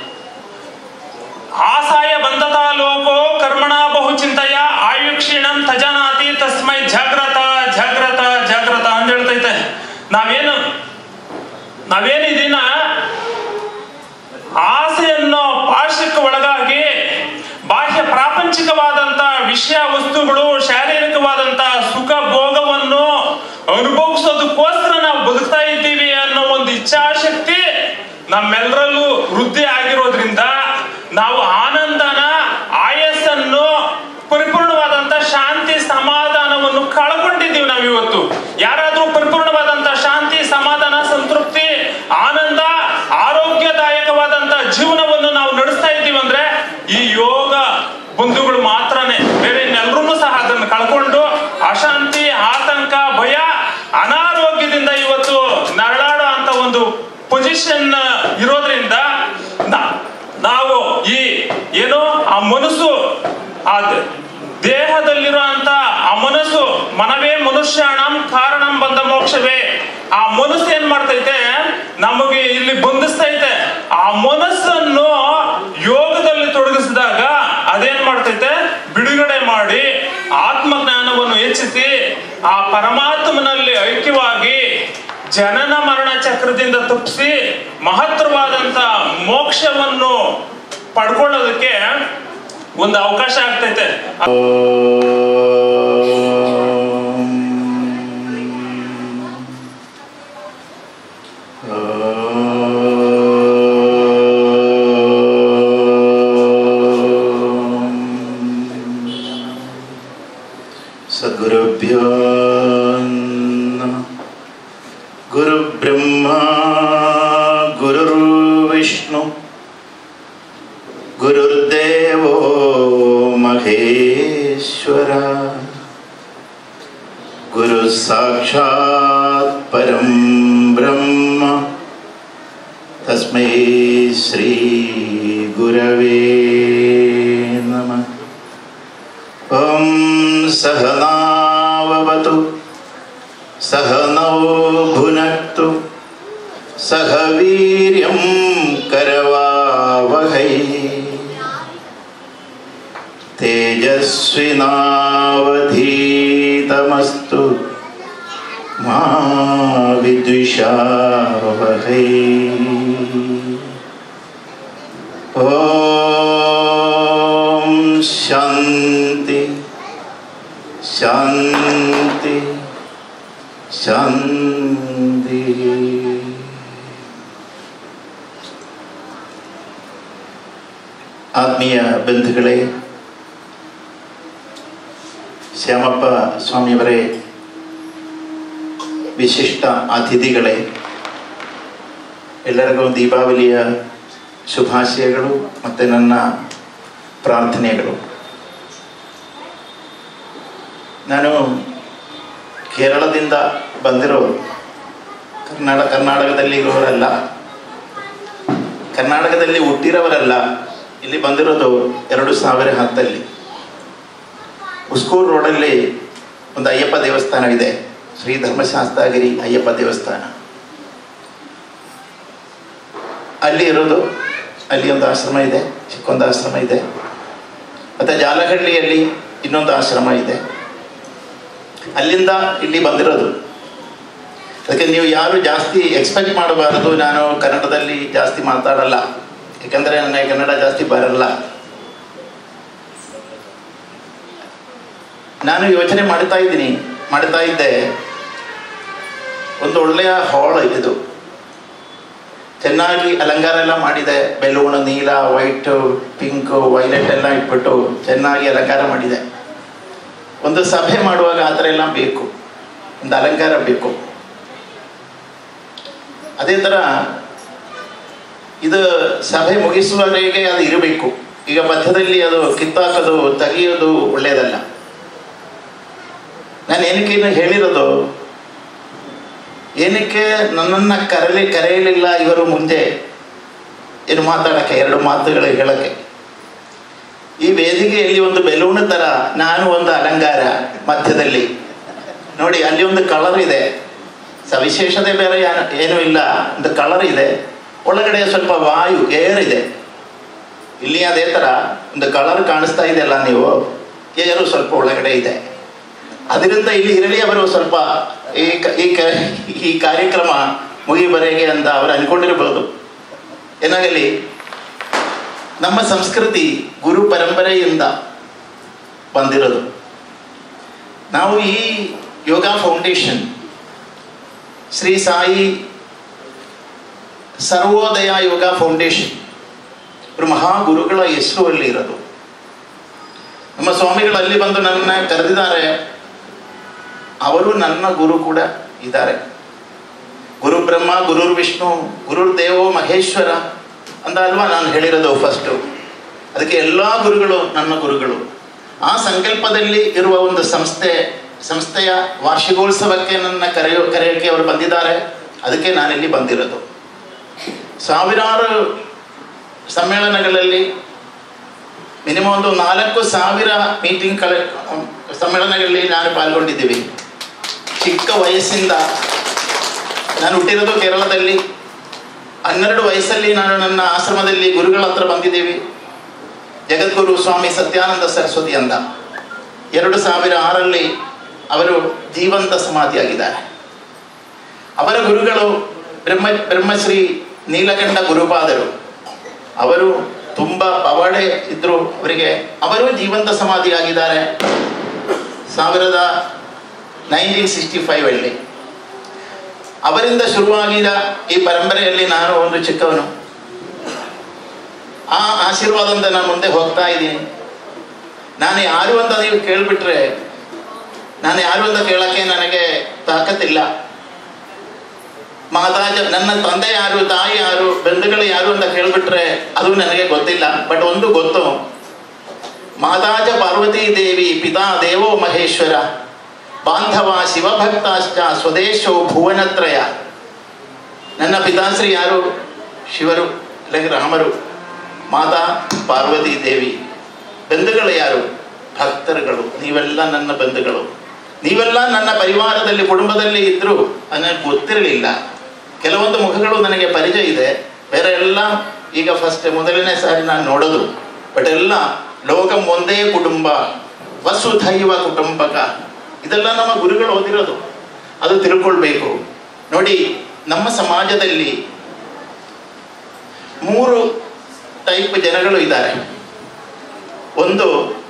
ಆಸಾಯ ಬಂಧತಾ ಲೋಕೋ ಕರ್ಮಣ ಬಹು ಚಿಂತೆಯ ಆಯುಕ್ಷೀಣಂ ತಜನಾತಿ ತಸ್ಮೈ ಜಾಗ್ರತ ಜಾಗ್ರತ ಜಾಗ್ರತ ಅಂತ ಹೇಳ್ತೈತೆ ನಾವೇನು ನಾವೇನು ಇದನ್ನ ಆಸೆ ಅನ್ನೋ ಪಾಶಕ್ಕೆ ಒಳಗಾಗಿ ಬಾಹ್ಯ ಪ್ರಾಪಂಚಿಕವಾದಂತ ವಿಷಯ ವಸ್ತುಗಳು ಶಾರೀರಿಕವಾದಂತ ಸುಖ ಭೋಗವನ್ನು ಅನುಭವಿಸೋದಕ್ಕೋಸ್ಕರ ನಾವು ಬದುಕ್ತಾ ಇದ್ದೀವಿ ಅನ್ನೋ ಒಂದು ಇಚ್ಛಾಶಕ್ತಿ ನಮ್ಮೆಲ್ಲರಲ್ಲೂ ವೃದ್ಧಿ ಆಗಿರೋದ್ರಿಂದ ನಾವು ಆನಂದನ ಆಯಸ್ಸನ್ನು ಪರಿಪೂರ್ಣವಾದಂತ ಶಾಂತಿ ಸಮಾಧಾನವನ್ನು ಕಳ್ಕೊಂಡಿದ್ದೀವಿ ನಾವು ಇವತ್ತು ಯಾರಾದ್ರೂ ಪರಿಪೂರ್ಣವಾದಂತ ಶಾಂತಿ ಸಮಾಧಾನ ಸಂತೃಪ್ತಿ ಆನಂದ ಆರೋಗ್ಯದಾಯಕವಾದಂತ ಜೀವನವನ್ನು ನಾವು ನಡೆಸ್ತಾ ಇದ್ದೀವಿ ಅಂದ್ರೆ ಈ ಯೋಗ ಬಂಧುಗಳು ಮಾತ್ರನೇ ಬೇರೆ ಇನ್ನೆಲ್ಲರೂ ಸಹ ಅದನ್ನು ಕಳ್ಕೊಂಡು ಅಶಾಂತಿ ಆತಂಕ ಭಯ ಅನಾರೋಗ್ಯದಿಂದ ಇವತ್ತು ನರಳಾಡೋ ಅಂತ ಒಂದು ಪೊಸಿಷನ್ ಇರೋದ್ರಿಂದ ನಾ- ನಾವು ಈ ಏನು ಆ ಮನಸ್ಸು ಆ ದ- ದೇಹದಲ್ಲಿರುವಂತ ಆ ಮನಸ್ಸು ಮನವೇ ಮನುಷ್ಯಾಣಂ ಕಾರಣಂ ಬಂದ ಮೋಕ್ಷವೇ ಆ ಮನಸ್ಸು ಏನ್ ಮಾಡ್ತೈತೆ ನಮಗೆ ಇಲ್ಲಿ ಬಂಧಿಸ್ತೈತೆ ಆ ಮನಸ್ಸನ್ನು ಯೋಗದಲ್ಲಿ ತೊಡಗಿಸಿದಾಗ ಅದೇನ್ ಮಾಡ್ತೈತೆ ಬಿಡುಗಡೆ ಮಾಡಿ ಆತ್ಮಜ್ಞಾನವನ್ನು ಹೆಚ್ಚಿಸಿ ಆ ಪರಮಾತ್ಮನಲ್ಲಿ ಐಕ್ಯವಾಗಿ ಜನನ ಮರಣ ಚಕ್ರದಿಂದ ತಪ್ಪಿಸಿ ಮಹತ್ತರವಾದಂತ ಮೋಕ್ಷವನ್ನು ಪಡ್ಕೊಳ್ಳೋದಕ್ಕೆ ಒಂದು ಅವಕಾಶ ಆಗ್ತೈತೆ ಸದ್ಗುರುಭ್ಯೋ ನಮಃ ಗುರುಬ್ರಹ್ಮ ಗುರುರ್ವಿಷ್ಣು ಗುರುರ್ದೇವೋ ಮಹೇಶ್ವರ ಗುರು ಸಾಕ್ಷಾತ್ ಪರಂ ಬ್ರಹ್ಮ ತಸ್ಮೈ ಶ್ರೀ ಗುರವೇ ನಮಃ ॐ सहनावतु सहनौ भुनक्तु सह वीर्यं करवावहै तेजस्विनावधीतमस्तु मा विद्विषावहै ॐ शान्ति ಶಾಂತಿ ಶಾಂತಿ ಆತ್ಮೀಯ ಬಂಧುಗಳೇ ಶ್ಯಾಮಪ್ಪ ಸ್ವಾಮಿಯವರೇ ವಿಶಿಷ್ಟ ಅತಿಥಿಗಳೇ ಎಲ್ಲರಿಗೂ ದೀಪಾವಳಿಯ ಶುಭಾಶಯಗಳು ಮತ್ತು ನನ್ನ ಪ್ರಾರ್ಥನೆಗಳು ನಾನು ಕೇರಳದಿಂದ ಬಂದಿರೋರು ಕರ್ನಾಟಕ ಕರ್ನಾಟಕದಲ್ಲಿ ಇರೋರಲ್ಲ ಕರ್ನಾಟಕದಲ್ಲಿ ಹುಟ್ಟಿರೋವರಲ್ಲ ಇಲ್ಲಿ ಬಂದಿರೋದು ಎರಡು ಸಾವಿರ ಹತ್ತಲ್ಲಿ ಉಸ್ಕೂರ್ ರೋಡಲ್ಲಿ ಒಂದು ಅಯ್ಯಪ್ಪ ದೇವಸ್ಥಾನವಿದೆ ಶ್ರೀ ಧರ್ಮಶಾಸ್ತ್ರಗಿರಿ ಅಯ್ಯಪ್ಪ ದೇವಸ್ಥಾನ ಅಲ್ಲಿ ಇರೋದು ಅಲ್ಲಿ ಒಂದು ಆಶ್ರಮ ಇದೆ ಚಿಕ್ಕೊಂದು ಆಶ್ರಮ ಇದೆ ಮತ್ತು ಜಾಲಹಳ್ಳಿಯಲ್ಲಿ ಇನ್ನೊಂದು ಆಶ್ರಮ ಇದೆ ಅಲ್ಲಿಂದ ಇಲ್ಲಿ ಬಂದಿರೋದು ಅದಕ್ಕೆ ನೀವು ಯಾರು ಜಾಸ್ತಿ ಎಕ್ಸ್ಪೆಕ್ಟ್ ಮಾಡಬಾರದು ನಾನು ಕನ್ನಡದಲ್ಲಿ ಜಾಸ್ತಿ ಮಾತಾಡಲ್ಲ ಯಾಕಂದರೆ ನನಗೆ ಕನ್ನಡ ಜಾಸ್ತಿ ಬರಲ್ಲ ನಾನು ಯೋಚನೆ ಮಾಡ್ತಾ ಇದ್ದೀನಿ ಮಾಡ್ತಾ ಇದ್ದೆ ಒಂದು ಒಳ್ಳೆಯ ಹಾಲ್ ಇದು ಚೆನ್ನಾಗಿ ಅಲಂಕಾರ ಎಲ್ಲ ಮಾಡಿದೆ ಬೆಲೂನ್ ನೀಲ ವೈಟ್ ಪಿಂಕ್ ವೈಲೆಟ್ ಎಲ್ಲ ಇಟ್ಬಿಟ್ಟು ಚೆನ್ನಾಗಿ ಅಲಂಕಾರ ಮಾಡಿದೆ ಒಂದು ಸಭೆ ಮಾಡುವಾಗ ಆ ಥರ ಎಲ್ಲ ಬೇಕು ಒಂದು ಅಲಂಕಾರ ಬೇಕು ಅದೇ ಥರ ಇದು ಸಭೆ ಮುಗಿಸುವವರೆಗೆ ಅದು ಇರಬೇಕು ಈಗ ಮಧ್ಯದಲ್ಲಿ ಅದು ಕಿತ್ತಾಕೋದು ತೆಗೆಯೋದು ಒಳ್ಳೆಯದಲ್ಲ ನಾನು ಏನಕ್ಕೆ ಇನ್ನು ಹೇಳಿರೋದು ಏನಕ್ಕೆ ನನ್ನನ್ನು ಕರಲಿ ಕರೆಯಲಿಲ್ಲ ಇವರು ಮುಂದೆ ಏನು ಮಾತಾಡೋಕ್ಕೆ ಎರಡು ಮಾತುಗಳು ಹೇಳೋಕ್ಕೆ ಈ ವೇದಿಕೆಯಲ್ಲಿ ಒಂದು ಬೆಲೂನ್ ಥರ ನಾನು ಒಂದು ಅಲಂಕಾರ ಮಧ್ಯದಲ್ಲಿ ನೋಡಿ ಅಲ್ಲಿ ಒಂದು ಕಲರ್ ಇದೆ ಸವಿಶೇಷತೆ ಬೇರೆ ಯಾ- ಏನೂ ಇಲ್ಲ ಒಂದು ಕಲರ್ ಇದೆ ಒಳಗಡೆ ಸ್ವಲ್ಪ ವಾಯು ಏರ್ ಇದೆ ಇಲ್ಲಿ ಅದೇ ಥರ ಒಂದು ಕಲರ್ ಕಾಣಿಸ್ತಾ ಇದೆಯಲ್ಲ ನೀವು ಏರು ಸ್ವಲ್ಪ ಒಳಗಡೆ ಇದೆ ಅದರಿಂದ ಇಲ್ಲಿ ಇರಲಿ ಅವರು ಸ್ವಲ್ಪ ಈ ಕ- ಈ ಕ- ಈ ಕಾರ್ಯಕ್ರಮ ಮುಗಿಬರೆಗೆ ಅಂತ ಅವರು ಅನ್ಕೊಂಡಿರ್ಬೋದು ಏನಾಗಲಿ ನಮ್ಮ ಸಂಸ್ಕೃತಿ ಗುರು ಪರಂಪರೆಯಿಂದ ಬಂದಿರೋದು ನಾವು ಈ ಯೋಗ ಫೌಂಡೇಶನ್ ಶ್ರೀ ಸಾಯಿ ಸರ್ವೋದಯ ಯೋಗ ಫೌಂಡೇಶನ್ ಇವರು ಮಹಾಗುರುಗಳ ಹೆಸರು ಅಲ್ಲಿ ಇರೋದು ನಮ್ಮ ಸ್ವಾಮಿಗಳು ಅಲ್ಲಿ ಬಂದು ನನ್ನ ಕರೆದಿದ್ದಾರೆ ಅವರು ನನ್ನ ಗುರು ಕೂಡ ಇದ್ದಾರೆ ಗುರು ಬ್ರಹ್ಮ ಗುರುರ್ ವಿಷ್ಣು ಗುರುರ್ ದೇವೋ ಮಹೇಶ್ವರ ಅಂತ ಅಲ್ವಾ ನಾನು ಹೇಳಿರೋದು ಫಸ್ಟು ಅದಕ್ಕೆ ಎಲ್ಲ ಗುರುಗಳು ನನ್ನ ಗುರುಗಳು ಆ ಸಂಕಲ್ಪದಲ್ಲಿ ಇರುವ ಒಂದು ಸಂಸ್ಥೆ ಸಂಸ್ಥೆಯ ವಾರ್ಷಿಕೋತ್ಸವಕ್ಕೆ ನನ್ನ ಕರೆಯೋ ಕರೆಯೋಕ್ಕೆ ಅವರು ಬಂದಿದ್ದಾರೆ ಅದಕ್ಕೆ ನಾನಿಲ್ಲಿ ಬಂದಿರೋದು ಸಾವಿರಾರು ಸಮ್ಮೇಳನಗಳಲ್ಲಿ ಮಿನಿಮಮ್ ಒಂದು ನಾಲ್ಕು ಸಾವಿರ ಮೀಟಿಂಗ್ ಕಳೆ ಸಮ್ಮೇಳನಗಳಲ್ಲಿ ನಾನು ಪಾಲ್ಗೊಂಡಿದ್ದೀವಿ ಚಿಕ್ಕ ವಯಸ್ಸಿಂದ ನಾನು ಹುಟ್ಟಿರೋದು ಕೇರಳದಲ್ಲಿ ಹನ್ನೆರಡು ವಯಸ್ಸಲ್ಲಿ ನಾನು ನನ್ನ ಆಶ್ರಮದಲ್ಲಿ ಗುರುಗಳ ಹತ್ರ ಬಂದಿದ್ದೀವಿ ಜಗದ್ಗುರು ಸ್ವಾಮಿ ಸತ್ಯಾನಂದ ಸರಸ್ವತಿ ಅಂತ ಎರಡು ಸಾವಿರ ಆರಲ್ಲಿ ಅವರು ಜೀವಂತ ಸಮಾಧಿಯಾಗಿದ್ದಾರೆ ಅವರ ಗುರುಗಳು ಬ್ರಹ್ಮ ಬ್ರಹ್ಮಶ್ರೀ ನೀಲಕಂಠ ಗುರುಪಾದರು ಅವರು ತುಂಬ ಪವಾಡೆ ಇದ್ರು ಅವರಿಗೆ ಅವರು ಜೀವಂತ ಸಮಾಧಿಯಾಗಿದ್ದಾರೆ ಸಾವಿರದ ನೈನ್ಟೀನ್ ಸಿಕ್ಸ್ಟಿ ಫೈವ್ ಅಲ್ಲಿ ಅವರಿಂದ ಶುರುವಾಗಿದ ಈ ಪರಂಪರೆಯಲ್ಲಿ ನಾನು ಒಂದು ಚಿಕ್ಕವನು ಆ ಆಶೀರ್ವಾದದಿಂದ ನಾನು ಮುಂದೆ ಹೋಗ್ತಾ ಇದ್ದೀನಿ ನಾನು ಯಾರು ಅಂತ ನೀವು ಕೇಳಿಬಿಟ್ರೆ ನಾನು ಯಾರು ಅಂತ ಕೇಳಕ್ಕೆ ನನಗೆ ತಾಕತ್ತಿಲ್ಲ ಮಾತಾಜ ನನ್ನ ತಂದೆ ಯಾರು ತಾಯಿ ಯಾರು ಬಂಧುಗಳು ಯಾರು ಅಂತ ಕೇಳಿಬಿಟ್ರೆ ಅದು ನನಗೆ ಗೊತ್ತಿಲ್ಲ ಬಟ್ ಒಂದು ಗೊತ್ತು ಮಾತಾಜ ಪಾರ್ವತೀ ದೇವಿ ಪಿತಾ ದೇವೋ ಮಹೇಶ್ವರ ಬಾಂಧವ ಶಿವಭಕ್ತಾಶ್ಚ ಸ್ವದೇಶೋ ಭುವನತ್ರಯ ನನ್ನ ಪಿತಾಶ್ರೀ ಯಾರು ಶಿವರು അല്ലെങ്കിൽ ರಾಮರು ಮಾತಾ ಪಾರ್ವತಿ ದೇವಿ ಬಂಧುಗಳು ಯಾರು ಭಕ್ತರುಗಳು ನೀವೆಲ್ಲ ನನ್ನ ಬಂಧುಗಳು ನೀವೆಲ್ಲ ನನ್ನ ಪರಿವಾರದಲ್ಲಿ ಕುಟುಂಬದಲ್ಲಿ ಇದ್ದರೂ ನನಗೆ ಗೊತ್ತಿರಲಿಲ್ಲ ಕೆಲವೊಂದು ಮುಖಗಳು ನನಗೆ ಪರಿಚಯ ಇದೆ ಬೇರೆ ಎಲ್ಲ ಈಗ ಫಸ್ಟ್ ಮೊದಲನೇ ಸಾರಿ ನಾನು ನೋಡೋದು ಬಟ್ ಎಲ್ಲ ಲೋಕ ಒಂದೇ ಕುಟುಂಬ ವಸುಧೈವ ಕುಟುಂಬಕ ಇದೆಲ್ಲ ನಮ್ಮ ಗುರುಗಳು ಓದಿರೋದು ಅದು ತಿಳ್ಕೊಳ್ಬೇಕು ನೋಡಿ ನಮ್ಮ ಸಮಾಜದಲ್ಲಿ ಮೂರು ಟೈಪ್ ಜನಗಳು ಇದ್ದಾರೆ ಒಂದು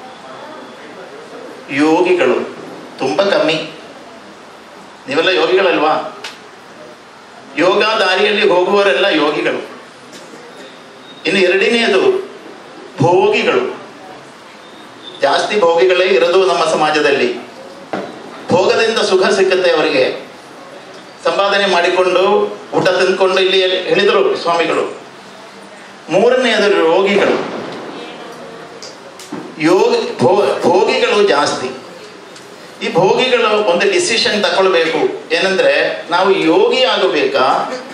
ಯೋಗಿಗಳು ತುಂಬ ಕಮ್ಮಿ ನೀವೆಲ್ಲ ಯೋಗಿಗಳಲ್ವಾ ಯೋಗ ದಾರಿಯಲ್ಲಿ ಹೋಗುವವರೆಲ್ಲ ಯೋಗಿಗಳು ಇನ್ನು ಎರಡನೆಯದು ಭೋಗಿಗಳು ಜಾಸ್ತಿ ಭೋಗಿಗಳೇ ಇರೋದು ನಮ್ಮ ಸಮಾಜದಲ್ಲಿ ಭೋಗದಿಂದ ಸುಖ ಸಿಕ್ಕತ್ತೆ ಅವರಿಗೆ ಸಂಪಾದನೆ ಮಾಡಿಕೊಂಡು ಊಟ ತಿಂದ್ಕೊಂಡು ಇಲ್ಲಿ ಹೇಳಿದರು ಸ್ವಾಮಿಗಳು ಮೂರನೆಯದು ರೋಗಿಗಳು ಯೋಗ ಭೋ- ಭೋಗಿಗಳು ಜಾಸ್ತಿ ಈ ಭೋಗಿಗಳು ಒಂದು ಡಿಸಿಷನ್ ತಗೊಳ್ಬೇಕು ಏನಂದ್ರೆ ನಾವು ಯೋಗಿ ಆಗಬೇಕಾ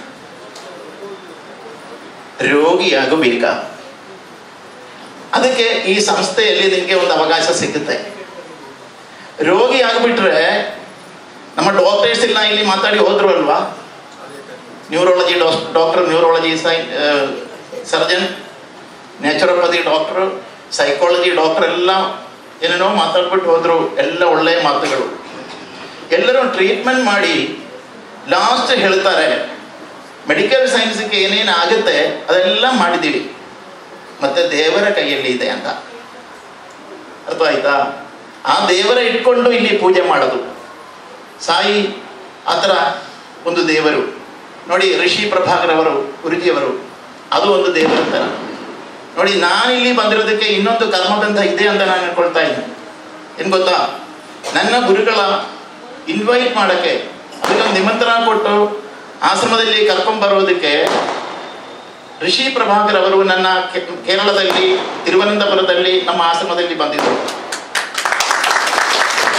ರೋಗಿ ಆಗಬೇಕಾ ಅದಕ್ಕೆ ಈ ಸಂಸ್ಥೆಯಲ್ಲಿ ನಿಮಗೆ ಒಂದು ಅವಕಾಶ ಸಿಗುತ್ತೆ ರೋಗಿ ಆಗಿಬಿಟ್ರೆ ನಮ್ಮ ಡಾಕ್ಟರ್ಸ್ ಇಲ್ಲ ಇಲ್ಲಿ ಮಾತಾಡಿ ಹೋದ್ರು ಅಲ್ವಾ ನ್ಯೂರಾಲಜಿ ಡಾಕ್ಟರ್ ನ್ಯೂರಾಲಜಿ ಸೈ surgeon naturopathy doctor psychology doctor ಎಲ್ಲ ಏನೇನೋ ಮಾತಾಡ್ಬಿಟ್ಟು ಹೋದ್ರು ಎಲ್ಲ ಒಳ್ಳೆಯ ಮಾತುಗಳು ಎಲ್ಲರೂ ಟ್ರೀಟ್ಮೆಂಟ್ ಮಾಡಿ ಲಾಸ್ಟ್ ಹೇಳ್ತಾರೆ ಮೆಡಿಕಲ್ ಸೈನ್ಸ್ಗೆ ಏನೇನು ಆಗುತ್ತೆ ಅದೆಲ್ಲ ಮಾಡಿದ್ದೀವಿ ಮತ್ತೆ ದೇವರ ಕೈಯಲ್ಲಿ ಇದೆ ಅಂತ ಅರ್ಥ ಆಯ್ತಾ ಆ ದೇವರ ಇಟ್ಕೊಂಡು ಇಲ್ಲಿ ಪೂಜೆ ಮಾಡೋದು ಸಾಯಿ ಆ ಥರ ಒಂದು ದೇವರು ನೋಡಿ ಋಷಿ ಪ್ರಭಾಕರ್ ಅವರು ಗುರುಜಿಯವರು ಅದು ಒಂದು ದೇವರ ಥರ ನೋಡಿ ನಾನಿಲ್ಲಿ ಬಂದಿರೋದಕ್ಕೆ ಇನ್ನೊಂದು ಕರ್ಮಬಂಧ ಇದೆ ಅಂತ ನಾನು ಅನ್ಕೊಳ್ತಾ ಇದ್ದೀನಿ ಏನು ಗೊತ್ತಾ ನನ್ನ ಗುರುಗಳ ಇನ್ವೈಟ್ ಮಾಡೋಕ್ಕೆ ಅದಕ್ಕೊಂದು ನಿಮಂತ್ರಣ ಕೊಟ್ಟು ಆಶ್ರಮದಲ್ಲಿ ಕರ್ಕೊಂಡ್ ಬರೋದಕ್ಕೆ ಋಷಿ ಪ್ರಭಾಕರ್ ಅವರು ನನ್ನ ಕೆ- ಕೇರಳದಲ್ಲಿ ತಿರುವನಂತಪುರದಲ್ಲಿ ನಮ್ಮ ಆಶ್ರಮದಲ್ಲಿ ಬಂದಿದ್ದರು ನಮ್ಮ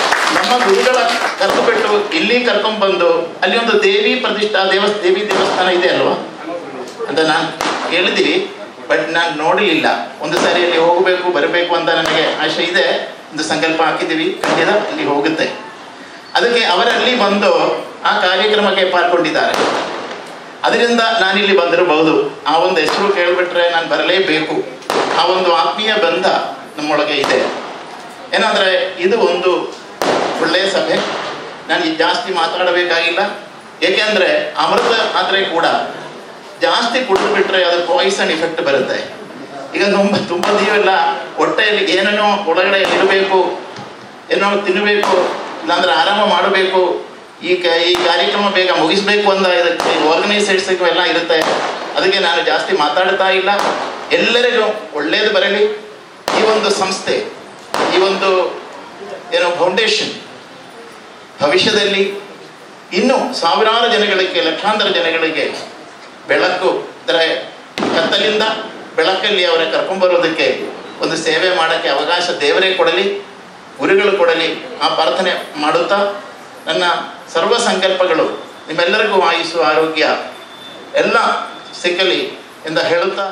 ನಮ್ಮ ಗುರುಗಳ ಕರೆದು ಬಿಟ್ಟು ಇಲ್ಲಿ ಕರ್ಕೊಂಡ್ಬಂದು ಅಲ್ಲಿ ಒಂದು ದೇವಿ ಪ್ರತಿಷ್ಠಾ ದೇವಸ್ ದೇವಿ ದೇವಸ್ಥಾನ ಇದೆ ಅಲ್ವಾ ಅಂತ ನಾನು ಕೇಳಿದಿರಿ ಬಟ್ ನಾನು ನೋಡಲಿಲ್ಲ ಒಂದು ಸಾರಿ ಅಲ್ಲಿ ಹೋಗಬೇಕು ಬರಬೇಕು ಅಂತ ನನಗೆ ಆಶೆ ಇದೆ ಒಂದು ಸಂಕಲ್ಪ ಹಾಕಿದ್ದೀವಿ ಖಂಡಿತ ಅಲ್ಲಿ ಹೋಗುತ್ತೆ ಅದಕ್ಕೆ ಅವರಲ್ಲಿ ಬಂದು ಆ ಕಾರ್ಯಕ್ರಮಕ್ಕೆ ಪಾಲ್ಗೊಂಡಿದ್ದಾರೆ ಅದರಿಂದ ನಾನಿಲ್ಲಿ ಬಂದಿರಬಹುದು ಆ ಒಂದು ಹೆಸರು ಕೇಳಿಬಿಟ್ರೆ ನಾನು ಬರಲೇಬೇಕು ಆ ಒಂದು ಆತ್ಮೀಯ ಬಂಧ ನಮ್ಮೊಳಗೆ ಇದೆ ಏನಾದರೆ ಇದು ಒಂದು ಒಳ್ಳೆಯ ಸಭೆ ನಾನು ಇದು ಜಾಸ್ತಿ ಮಾತಾಡಬೇಕಾಗಿಲ್ಲ ಏಕೆಂದರೆ ಅಮೃತ ಆದರೆ ಕೂಡ ಜಾಸ್ತಿ ಕುಡಿದು ಬಿಟ್ಟರೆ ಅದು ಪಾಯ್ಸನ್ ಇಫೆಕ್ಟ್ ಬರುತ್ತೆ ಈಗ ತುಂಬ ತುಂಬ ನೀವೆಲ್ಲ ಹೊಟ್ಟೆಯಲ್ಲಿ ಏನೇನೋ ಒಳಗಡೆ ಇರಬೇಕು ಏನೋ ತಿನ್ನಬೇಕು ಇಲ್ಲಾಂದ್ರೆ ಆರಾಮ ಮಾಡಬೇಕು ಈ ಕ ಈ ಕಾರ್ಯಕ್ರಮ ಬೇಗ ಮುಗಿಸ್ಬೇಕು ಅಂತ ಇದಕ್ಕೆ ಆರ್ಗನೈಸೇಷನ್ಗೂ ಎಲ್ಲ ಇರುತ್ತೆ ಅದಕ್ಕೆ ನಾನು ಜಾಸ್ತಿ ಮಾತಾಡ್ತಾ ಇಲ್ಲ ಎಲ್ಲರಿಗೂ ಒಳ್ಳೆಯದು ಬರಲಿ ಈ ಒಂದು ಸಂಸ್ಥೆ ಈ ಒಂದು ಏನೋ ಫೌಂಡೇಶನ್ ಭವಿಷ್ಯದಲ್ಲಿ ಇನ್ನೂ ಸಾವಿರಾರು ಜನಗಳಿಗೆ ಲಕ್ಷಾಂತರ ಜನಗಳಿಗೆ ಬೆಳಕು ಅಂದರೆ ಕತ್ತಲಿಂದ ಬೆಳಕಲ್ಲಿ ಅವರ ಕರ್ಕೊಂಬರೋದಕ್ಕೆ ಒಂದು ಸೇವೆ ಮಾಡೋಕ್ಕೆ ಅವಕಾಶ ದೇವರೇ ಕೊಡಲಿ ಗುರುಗಳು ಕೊಡಲಿ ಆ ಪ್ರಾರ್ಥನೆ ಮಾಡುತ್ತಾ ನನ್ನ ಸರ್ವ ಸಂಕಲ್ಪಗಳು ನಿಮ್ಮೆಲ್ಲರಿಗೂ ಆಯುಸ್ಸು ಆರೋಗ್ಯ ಎಲ್ಲ ಸಿಕ್ಕಲಿ ಎಂದು ಹೇಳುತ್ತಾ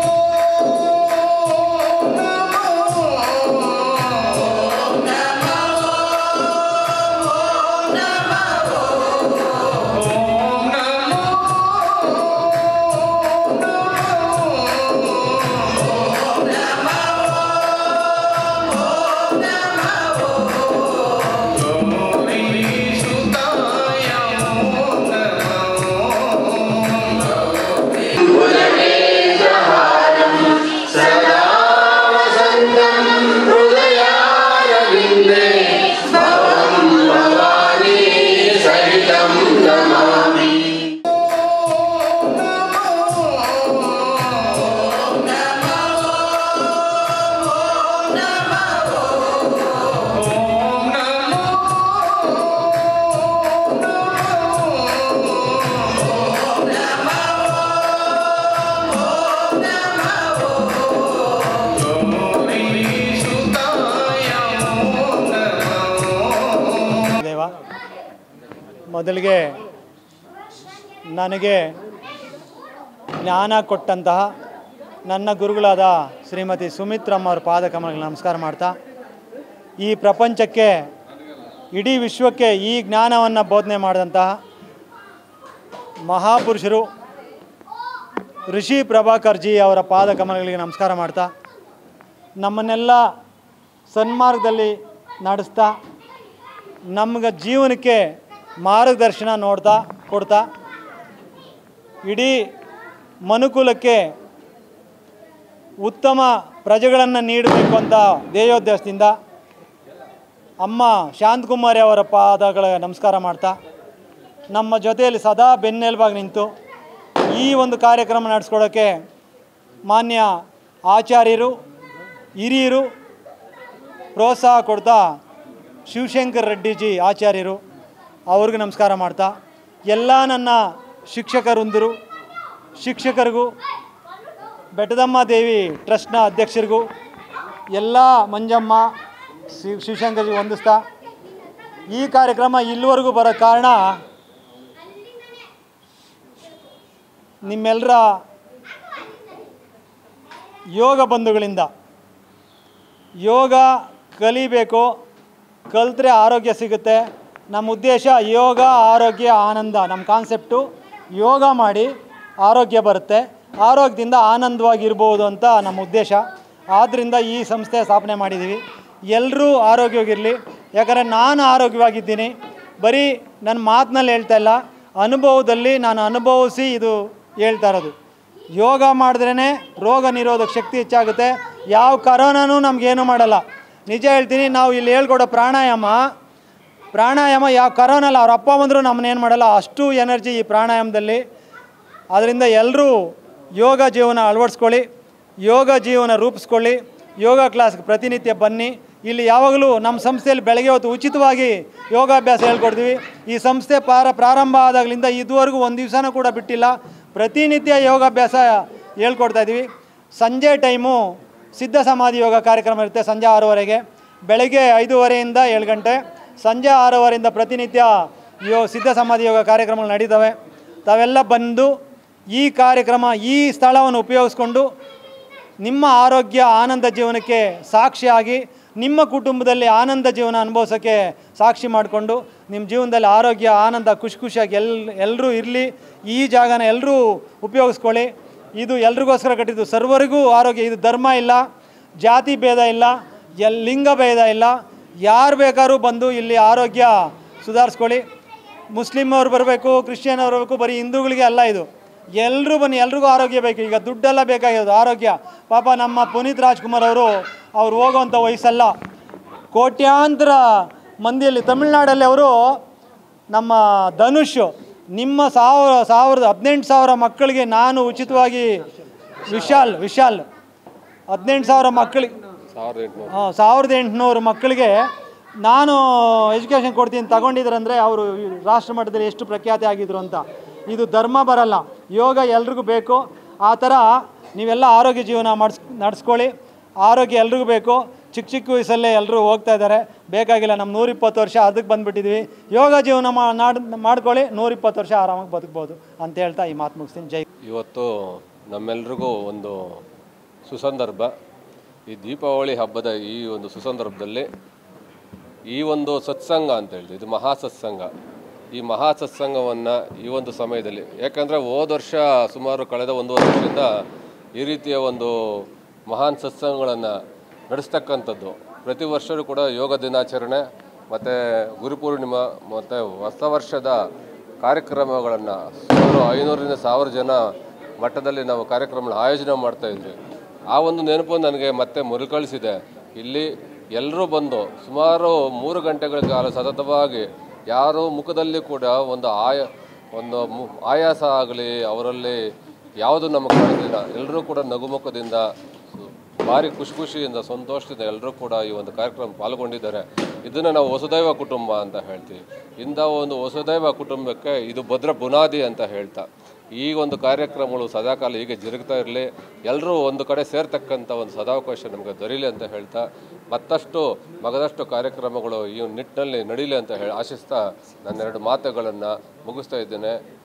ದೇವ ಮೊದಲಿಗೆ ನನಗೆ ಜ್ಞಾನ ಕೊಟ್ಟಂತಹ ನನ್ನ ಗುರುಗಳಾದ ಶ್ರೀಮತಿ ಸುಮಿತ್ರಮ್ಮ ಅವ್ರ ಪಾದಕಮಲಕ್ಕೆ ನಮಸ್ಕಾರ ಮಾಡ್ತಾ ಈ ಪ್ರಪಂಚಕ್ಕೆ ಇಡೀ ವಿಶ್ವಕ್ಕೆ ಈ ಜ್ಞಾನವನ್ನು ಬೋಧನೆ ಮಾಡಿದಂತಹ ಮಹಾಪುರುಷರು ಋಷಿ ಪ್ರಭಾಕರ್ಜಿ ಅವರ ಪಾದಕಮಲಗಳಿಗೆ ನಮಸ್ಕಾರ ಮಾಡ್ತಾ ನಮ್ಮನ್ನೆಲ್ಲ ಸನ್ಮಾರ್ಗದಲ್ಲಿ ನಡೆಸ್ತಾ ನಮ್ಗೆ ಜೀವನಕ್ಕೆ ಮಾರ್ಗದರ್ಶನ ನೋಡ್ತಾ ಕೊಡ್ತಾ ಇಡೀ ಮನುಕುಲಕ್ಕೆ ಉತ್ತಮ ಪ್ರಜೆಗಳನ್ನು ನೀಡಬೇಕು ಅಂತ ಧ್ಯೇಯೋದ್ದೇಶದಿಂದ ಅಮ್ಮ ಶಾಂತಕುಮಾರಿ ಅವರ ಪಾದಗಳ ನಮಸ್ಕಾರ ಮಾಡ್ತಾ ನಮ್ಮ ಜೊತೆಯಲ್ಲಿ ಸದಾ ಬೆನ್ನೆಲುಬಾಗಿ ನಿಂತು ಈ ಒಂದು ಕಾರ್ಯಕ್ರಮ ನಡೆಸ್ಕೊಡೋಕ್ಕೆ ಮಾನ್ಯ ಆಚಾರ್ಯರು ಹಿರಿಯರು ಪ್ರೋತ್ಸಾಹ ಕೊಡ್ತಾ ಶಿವಶಂಕರ್ ರೆಡ್ಡಿಜಿ ಆಚಾರ್ಯರು ಅವ್ರಿಗೂ ನಮಸ್ಕಾರ ಮಾಡ್ತಾ ಎಲ್ಲ ನನ್ನ ಶಿಕ್ಷಕರೊಂದರು ಶಿಕ್ಷಕರಿಗೂ ಬೆಟ್ಟದಮ್ಮ ದೇವಿ ಟ್ರಸ್ಟ್ನ ಅಧ್ಯಕ್ಷರಿಗೂ ಎಲ್ಲ ಮಂಜಮ್ಮ ಶಿವ ಶಿವಶಂಕರ್ಜಿ ವಂದಿಸ್ತಾ ಈ ಕಾರ್ಯಕ್ರಮ ಇಲ್ಲಿವರೆಗೂ ಬರೋ ಕಾರಣ ನಿಮ್ಮೆಲ್ಲರ ಯೋಗ ಬಂಧುಗಳಿಂದ ಯೋಗ ಕಲಿಬೇಕು ಕಲಿತ್ರೆ ಆರೋಗ್ಯ ಸಿಗುತ್ತೆ ನಮ್ಮ ಉದ್ದೇಶ ಯೋಗ ಆರೋಗ್ಯ ಆನಂದ ನಮ್ಮ ಕಾನ್ಸೆಪ್ಟು ಯೋಗ ಮಾಡಿ ಆರೋಗ್ಯ ಬರುತ್ತೆ ಆರೋಗ್ಯದಿಂದ ಆನಂದವಾಗಿರ್ಬೋದು ಅಂತ ನಮ್ಮ ಉದ್ದೇಶ ಆದ್ದರಿಂದ ಈ ಸಂಸ್ಥೆ ಸ್ಥಾಪನೆ ಮಾಡಿದ್ದೀವಿ ಎಲ್ಲರೂ ಆರೋಗ್ಯವಾಗಿರಲಿ ಯಾಕಂದರೆ ನಾನು ಆರೋಗ್ಯವಾಗಿದ್ದೀನಿ ಬರೀ ನನ್ನ ಮಾತಿನಲ್ಲಿ ಹೇಳ್ತಾ ಇಲ್ಲ ಅನುಭವದಲ್ಲಿ ನಾನು ಅನುಭವಿಸಿ ಇದು ಹೇಳ್ತಾ ಇರೋದು ಯೋಗ ಮಾಡಿದ್ರೇ ರೋಗ ನಿರೋಧಕ ಶಕ್ತಿ ಹೆಚ್ಚಾಗುತ್ತೆ ಯಾವ ಕರೋನಾನೂ ನಮಗೇನು ಮಾಡಲ್ಲ ನಿಜ ಹೇಳ್ತೀನಿ ನಾವು ಇಲ್ಲಿ ಹೇಳ್ಕೊಡೋ ಪ್ರಾಣಾಯಾಮ ಪ್ರಾಣಾಯಾಮ ಯಾವ ಕರೋನಾ ಅಲ್ಲ ಅವ್ರ ಅಪ್ಪ ಬಂದರೂ ನಮ್ಮನ್ನೇನು ಮಾಡಲ್ಲ ಅಷ್ಟು ಎನರ್ಜಿ ಈ ಪ್ರಾಣಾಯಾಮದಲ್ಲಿ ಆದ್ದರಿಂದ ಎಲ್ಲರೂ ಯೋಗ ಜೀವನ ಅಳವಡಿಸ್ಕೊಳ್ಳಿ ಯೋಗ ಜೀವನ ರೂಪಿಸ್ಕೊಳ್ಳಿ ಯೋಗ ಕ್ಲಾಸ್ಗೆ ಪ್ರತಿನಿತ್ಯ ಬನ್ನಿ ಇಲ್ಲಿ ಯಾವಾಗಲೂ ನಮ್ಮ ಸಂಸ್ಥೆಯಲ್ಲಿ ಬೆಳಗ್ಗೆ ಹೊತ್ತು ಉಚಿತವಾಗಿ ಯೋಗಾಭ್ಯಾಸ ಹೇಳ್ಕೊಡ್ತೀವಿ ಈ ಸಂಸ್ಥೆ ಪಾರ ಪ್ರಾರಂಭ ಆದಾಗಲಿಂದ ಇದುವರೆಗೂ ಒಂದು ದಿವಸನೂ ಕೂಡ ಬಿಟ್ಟಿಲ್ಲ ಪ್ರತಿನಿತ್ಯ ಯೋಗಾಭ್ಯಾಸ ಹೇಳ್ಕೊಡ್ತಾ ಇದ್ದೀವಿ ಸಂಜೆ ಟೈಮು ಸಿದ್ಧ ಸಮಾಧಿ ಯೋಗ ಕಾರ್ಯಕ್ರಮ ಇರುತ್ತೆ ಸಂಜೆ ಆರೂವರೆಗೆ ಬೆಳಗ್ಗೆ ಐದೂವರೆಯಿಂದ ಏಳು ಗಂಟೆ ಸಂಜೆ ಆರೂವರೆಯಿಂದ ಪ್ರತಿನಿತ್ಯ ಯೋ ಸಿದ್ಧ ಸಮಾಧಿ ಯೋಗ ಕಾರ್ಯಕ್ರಮಗಳು ನಡೀತವೆ ತಾವೆಲ್ಲ ಬಂದು ಈ ಕಾರ್ಯಕ್ರಮ ಈ ಸ್ಥಳವನ್ನು ಉಪಯೋಗಿಸ್ಕೊಂಡು ನಿಮ್ಮ ಆರೋಗ್ಯ ಆನಂದ ಜೀವನಕ್ಕೆ ಸಾಕ್ಷಿಯಾಗಿ ನಿಮ್ಮ ಕುಟುಂಬದಲ್ಲಿ ಆನಂದ ಜೀವನ ಅನುಭವಿಸೋಕ್ಕೆ ಸಾಕ್ಷಿ ಮಾಡಿಕೊಂಡು ನಿಮ್ಮ ಜೀವನದಲ್ಲಿ ಆರೋಗ್ಯ ಆನಂದ ಖುಷಿ ಖುಷಿಯಾಗಿ ಎಲ್ ಎಲ್ಲರೂ ಇರಲಿ ಈ ಜಾಗನ ಎಲ್ಲರೂ ಉಪಯೋಗಿಸ್ಕೊಳ್ಳಿ ಇದು ಎಲ್ರಿಗೋಸ್ಕರ ಕಟ್ಟಿದ್ದು ಸರ್ವರಿಗೂ ಆರೋಗ್ಯ ಇದು ಧರ್ಮ ಇಲ್ಲ ಜಾತಿ ಭೇದ ಇಲ್ಲ ಎಲ್ ಲಿಂಗ ಭೇದ ಇಲ್ಲ ಯಾರು ಬೇಕಾದ್ರೂ ಬಂದು ಇಲ್ಲಿ ಆರೋಗ್ಯ ಸುಧಾರಿಸ್ಕೊಳ್ಳಿ ಮುಸ್ಲಿಮ್ ಅವ್ರು ಬರಬೇಕು ಕ್ರಿಶ್ಚಿಯನ್ ಅವ್ರು ಬರಬೇಕು ಬರೀ ಹಿಂದೂಗಳಿಗೆ ಅಲ್ಲ ಇದು ಎಲ್ಲರೂ ಬನ್ನಿ ಎಲ್ರಿಗೂ ಆರೋಗ್ಯ ಬೇಕು ಈಗ ದುಡ್ಡೆಲ್ಲ ಬೇಕಾಗಿರೋದು ಆರೋಗ್ಯ ಪಾಪ ನಮ್ಮ ಪುನೀತ್ ರಾಜ್ಕುಮಾರ್ ಅವರು ಅವ್ರು ಹೋಗೋವಂಥ ವಯಸ್ಸಲ್ಲ ಕೋಟ್ಯಾಂತರ ಮಂದಿಯಲ್ಲಿ ತಮಿಳ್ನಾಡಲ್ಲಿ ಅವರು ನಮ್ಮ ಧನುಷ್ ನಿಮ್ಮ ಸಾವಿರ ಸಾವಿರದ ಹದಿನೆಂಟು ಸಾವಿರ ಮಕ್ಕಳಿಗೆ ನಾನು ಉಚಿತವಾಗಿ ವಿಶಾಲ್ ವಿಶಾಲ್ ಹದಿನೆಂಟು ಸಾವಿರ ಮಕ್ಕಳಿಗೆ ಹಾಂ ಸಾವಿರದ ಎಂಟುನೂರು ಮಕ್ಕಳಿಗೆ ನಾನು ಎಜುಕೇಷನ್ ಕೊಡ್ತೀನಿ ತಗೊಂಡಿದ್ರಂದರೆ ಅವರು ರಾಷ್ಟ್ರ ಮಟ್ಟದಲ್ಲಿ ಎಷ್ಟು ಪ್ರಖ್ಯಾತಿ ಆಗಿದ್ರು ಅಂತ ಇದು ಧರ್ಮ ಬರಲ್ಲ ಯೋಗ ಎಲ್ರಿಗೂ ಬೇಕು ಆ ಥರ ನೀವೆಲ್ಲ ಆರೋಗ್ಯ ಜೀವನ ಮಾಡಿಸ್ ನಡೆಸ್ಕೊಳ್ಳಿ ಆರೋಗ್ಯ ಎಲ್ರಿಗೂ ಬೇಕು ಚಿಕ್ಕ ಚಿಕ್ಕ ವಯಸ್ಸಲ್ಲೇ ಎಲ್ಲರೂ ಹೋಗ್ತಾ ಇದ್ದಾರೆ ಬೇಕಾಗಿಲ್ಲ ನಮ್ಮ ನೂರಿಪ್ಪತ್ತು ವರ್ಷ ಅದಕ್ಕೆ ಬಂದುಬಿಟ್ಟಿದ್ವಿ ಯೋಗ ಜೀವನ ಮಾಡ್ ಮಾಡ್ಕೊಳ್ಳಿ ನೂರಿಪ್ಪತ್ತು ವರ್ಷ ಆರಾಮಾಗಿ ಬದುಕ್ಬೋದು ಅಂತ ಹೇಳ್ತಾ ಈ ಮಾತು ಮುಗಿಸ್ತೀನಿ ಜೈ ಇವತ್ತು ನಮ್ಮೆಲ್ರಿಗೂ ಒಂದು ಸುಸಂದರ್ಭ ಈ ದೀಪಾವಳಿ ಹಬ್ಬದ ಈ ಒಂದು ಸುಸಂದರ್ಭದಲ್ಲಿ ಈ ಒಂದು ಸತ್ಸಂಗ ಅಂತ ಹೇಳ್ತೀವಿ ಇದು ಮಹಾ ಸತ್ಸಂಗ ಈ ಮಹಾ ಸತ್ಸಂಗವನ್ನು ಈ ಒಂದು ಸಮಯದಲ್ಲಿ ಯಾಕಂದರೆ ಹೋದ ವರ್ಷ ಸುಮಾರು ಕಳೆದ ಒಂದೂವರೆ ವರ್ಷದಿಂದ ಈ ರೀತಿಯ ಒಂದು ಮಹಾನ್ ಸತ್ಸಂಗಗಳನ್ನು ನಡೆಸ್ತಕ್ಕಂಥದ್ದು ಪ್ರತಿ ವರ್ಷವೂ ಕೂಡ ಯೋಗ ದಿನಾಚರಣೆ ಮತ್ತು ಗುರುಪೂರ್ಣಿಮಾ ಮತ್ತು ಹೊಸ ವರ್ಷದ ಕಾರ್ಯಕ್ರಮಗಳನ್ನು ಸುಮಾರು ಐನೂರರಿಂದ ಸಾವಿರ ಜನ ಮಟ್ಟದಲ್ಲಿ ನಾವು ಕಾರ್ಯಕ್ರಮಗಳ ಆಯೋಜನೆ ಮಾಡ್ತಾ ಇದ್ವಿ ಆ ಒಂದು ನೆನಪು ನನಗೆ ಮತ್ತೆ ಮರುಕಳಿಸಿದೆ ಇಲ್ಲಿ ಎಲ್ಲರೂ ಬಂದು ಸುಮಾರು ಮೂರು ಗಂಟೆಗಳ ಕಾಲ ಸತತವಾಗಿ ಯಾರು ಮುಖದಲ್ಲಿ ಕೂಡ ಒಂದು ಆಯ ಒಂದು ಮು ಆಯಾಸ ಆಗಲಿ ಅವರಲ್ಲಿ ಯಾವುದು ನಮಗೆ ಕಾಣೋದಿಲ್ಲ ಎಲ್ಲರೂ ಕೂಡ ನಗುಮುಖದಿಂದ ಭಾರಿ ಖುಷಿ ಖುಷಿಯಿಂದ ಸಂತೋಷದಿಂದ ಎಲ್ಲರೂ ಕೂಡ ಈ ಒಂದು ಕಾರ್ಯಕ್ರಮ ಪಾಲ್ಗೊಂಡಿದ್ದಾರೆ ಇದನ್ನು ನಾವು ವಸುದೈವ ಕುಟುಂಬ ಅಂತ ಹೇಳ್ತೀವಿ ಇಂಥ ಒಂದು ವಸುದೈವ ಕುಟುಂಬಕ್ಕೆ ಇದು ಭದ್ರ ಬುನಾದಿ ಅಂತ ಹೇಳ್ತಾ ಈ ಒಂದು ಕಾರ್ಯಕ್ರಮಗಳು ಸದಾಕಾಲ ಹೀಗೆ ಜರುಗ್ತಾ ಇರಲಿ ಎಲ್ಲರೂ ಒಂದು ಕಡೆ ಸೇರ್ತಕ್ಕಂಥ ಒಂದು ಸದಾವಕಾಶ ನಮಗೆ ದೊರೀಲಿ ಅಂತ ಹೇಳ್ತಾ ಮತ್ತಷ್ಟು ಮಗದಷ್ಟು ಕಾರ್ಯಕ್ರಮಗಳು ಈ ನಿಟ್ಟಿನಲ್ಲಿ ನಡೀಲಿ ಅಂತ ಹೇಳಿ ಆಶಿಸ್ತಾ ನನ್ನೆರಡು ಮಾತುಗಳನ್ನು ಮುಗಿಸ್ತಾ ಇದ್ದೇನೆ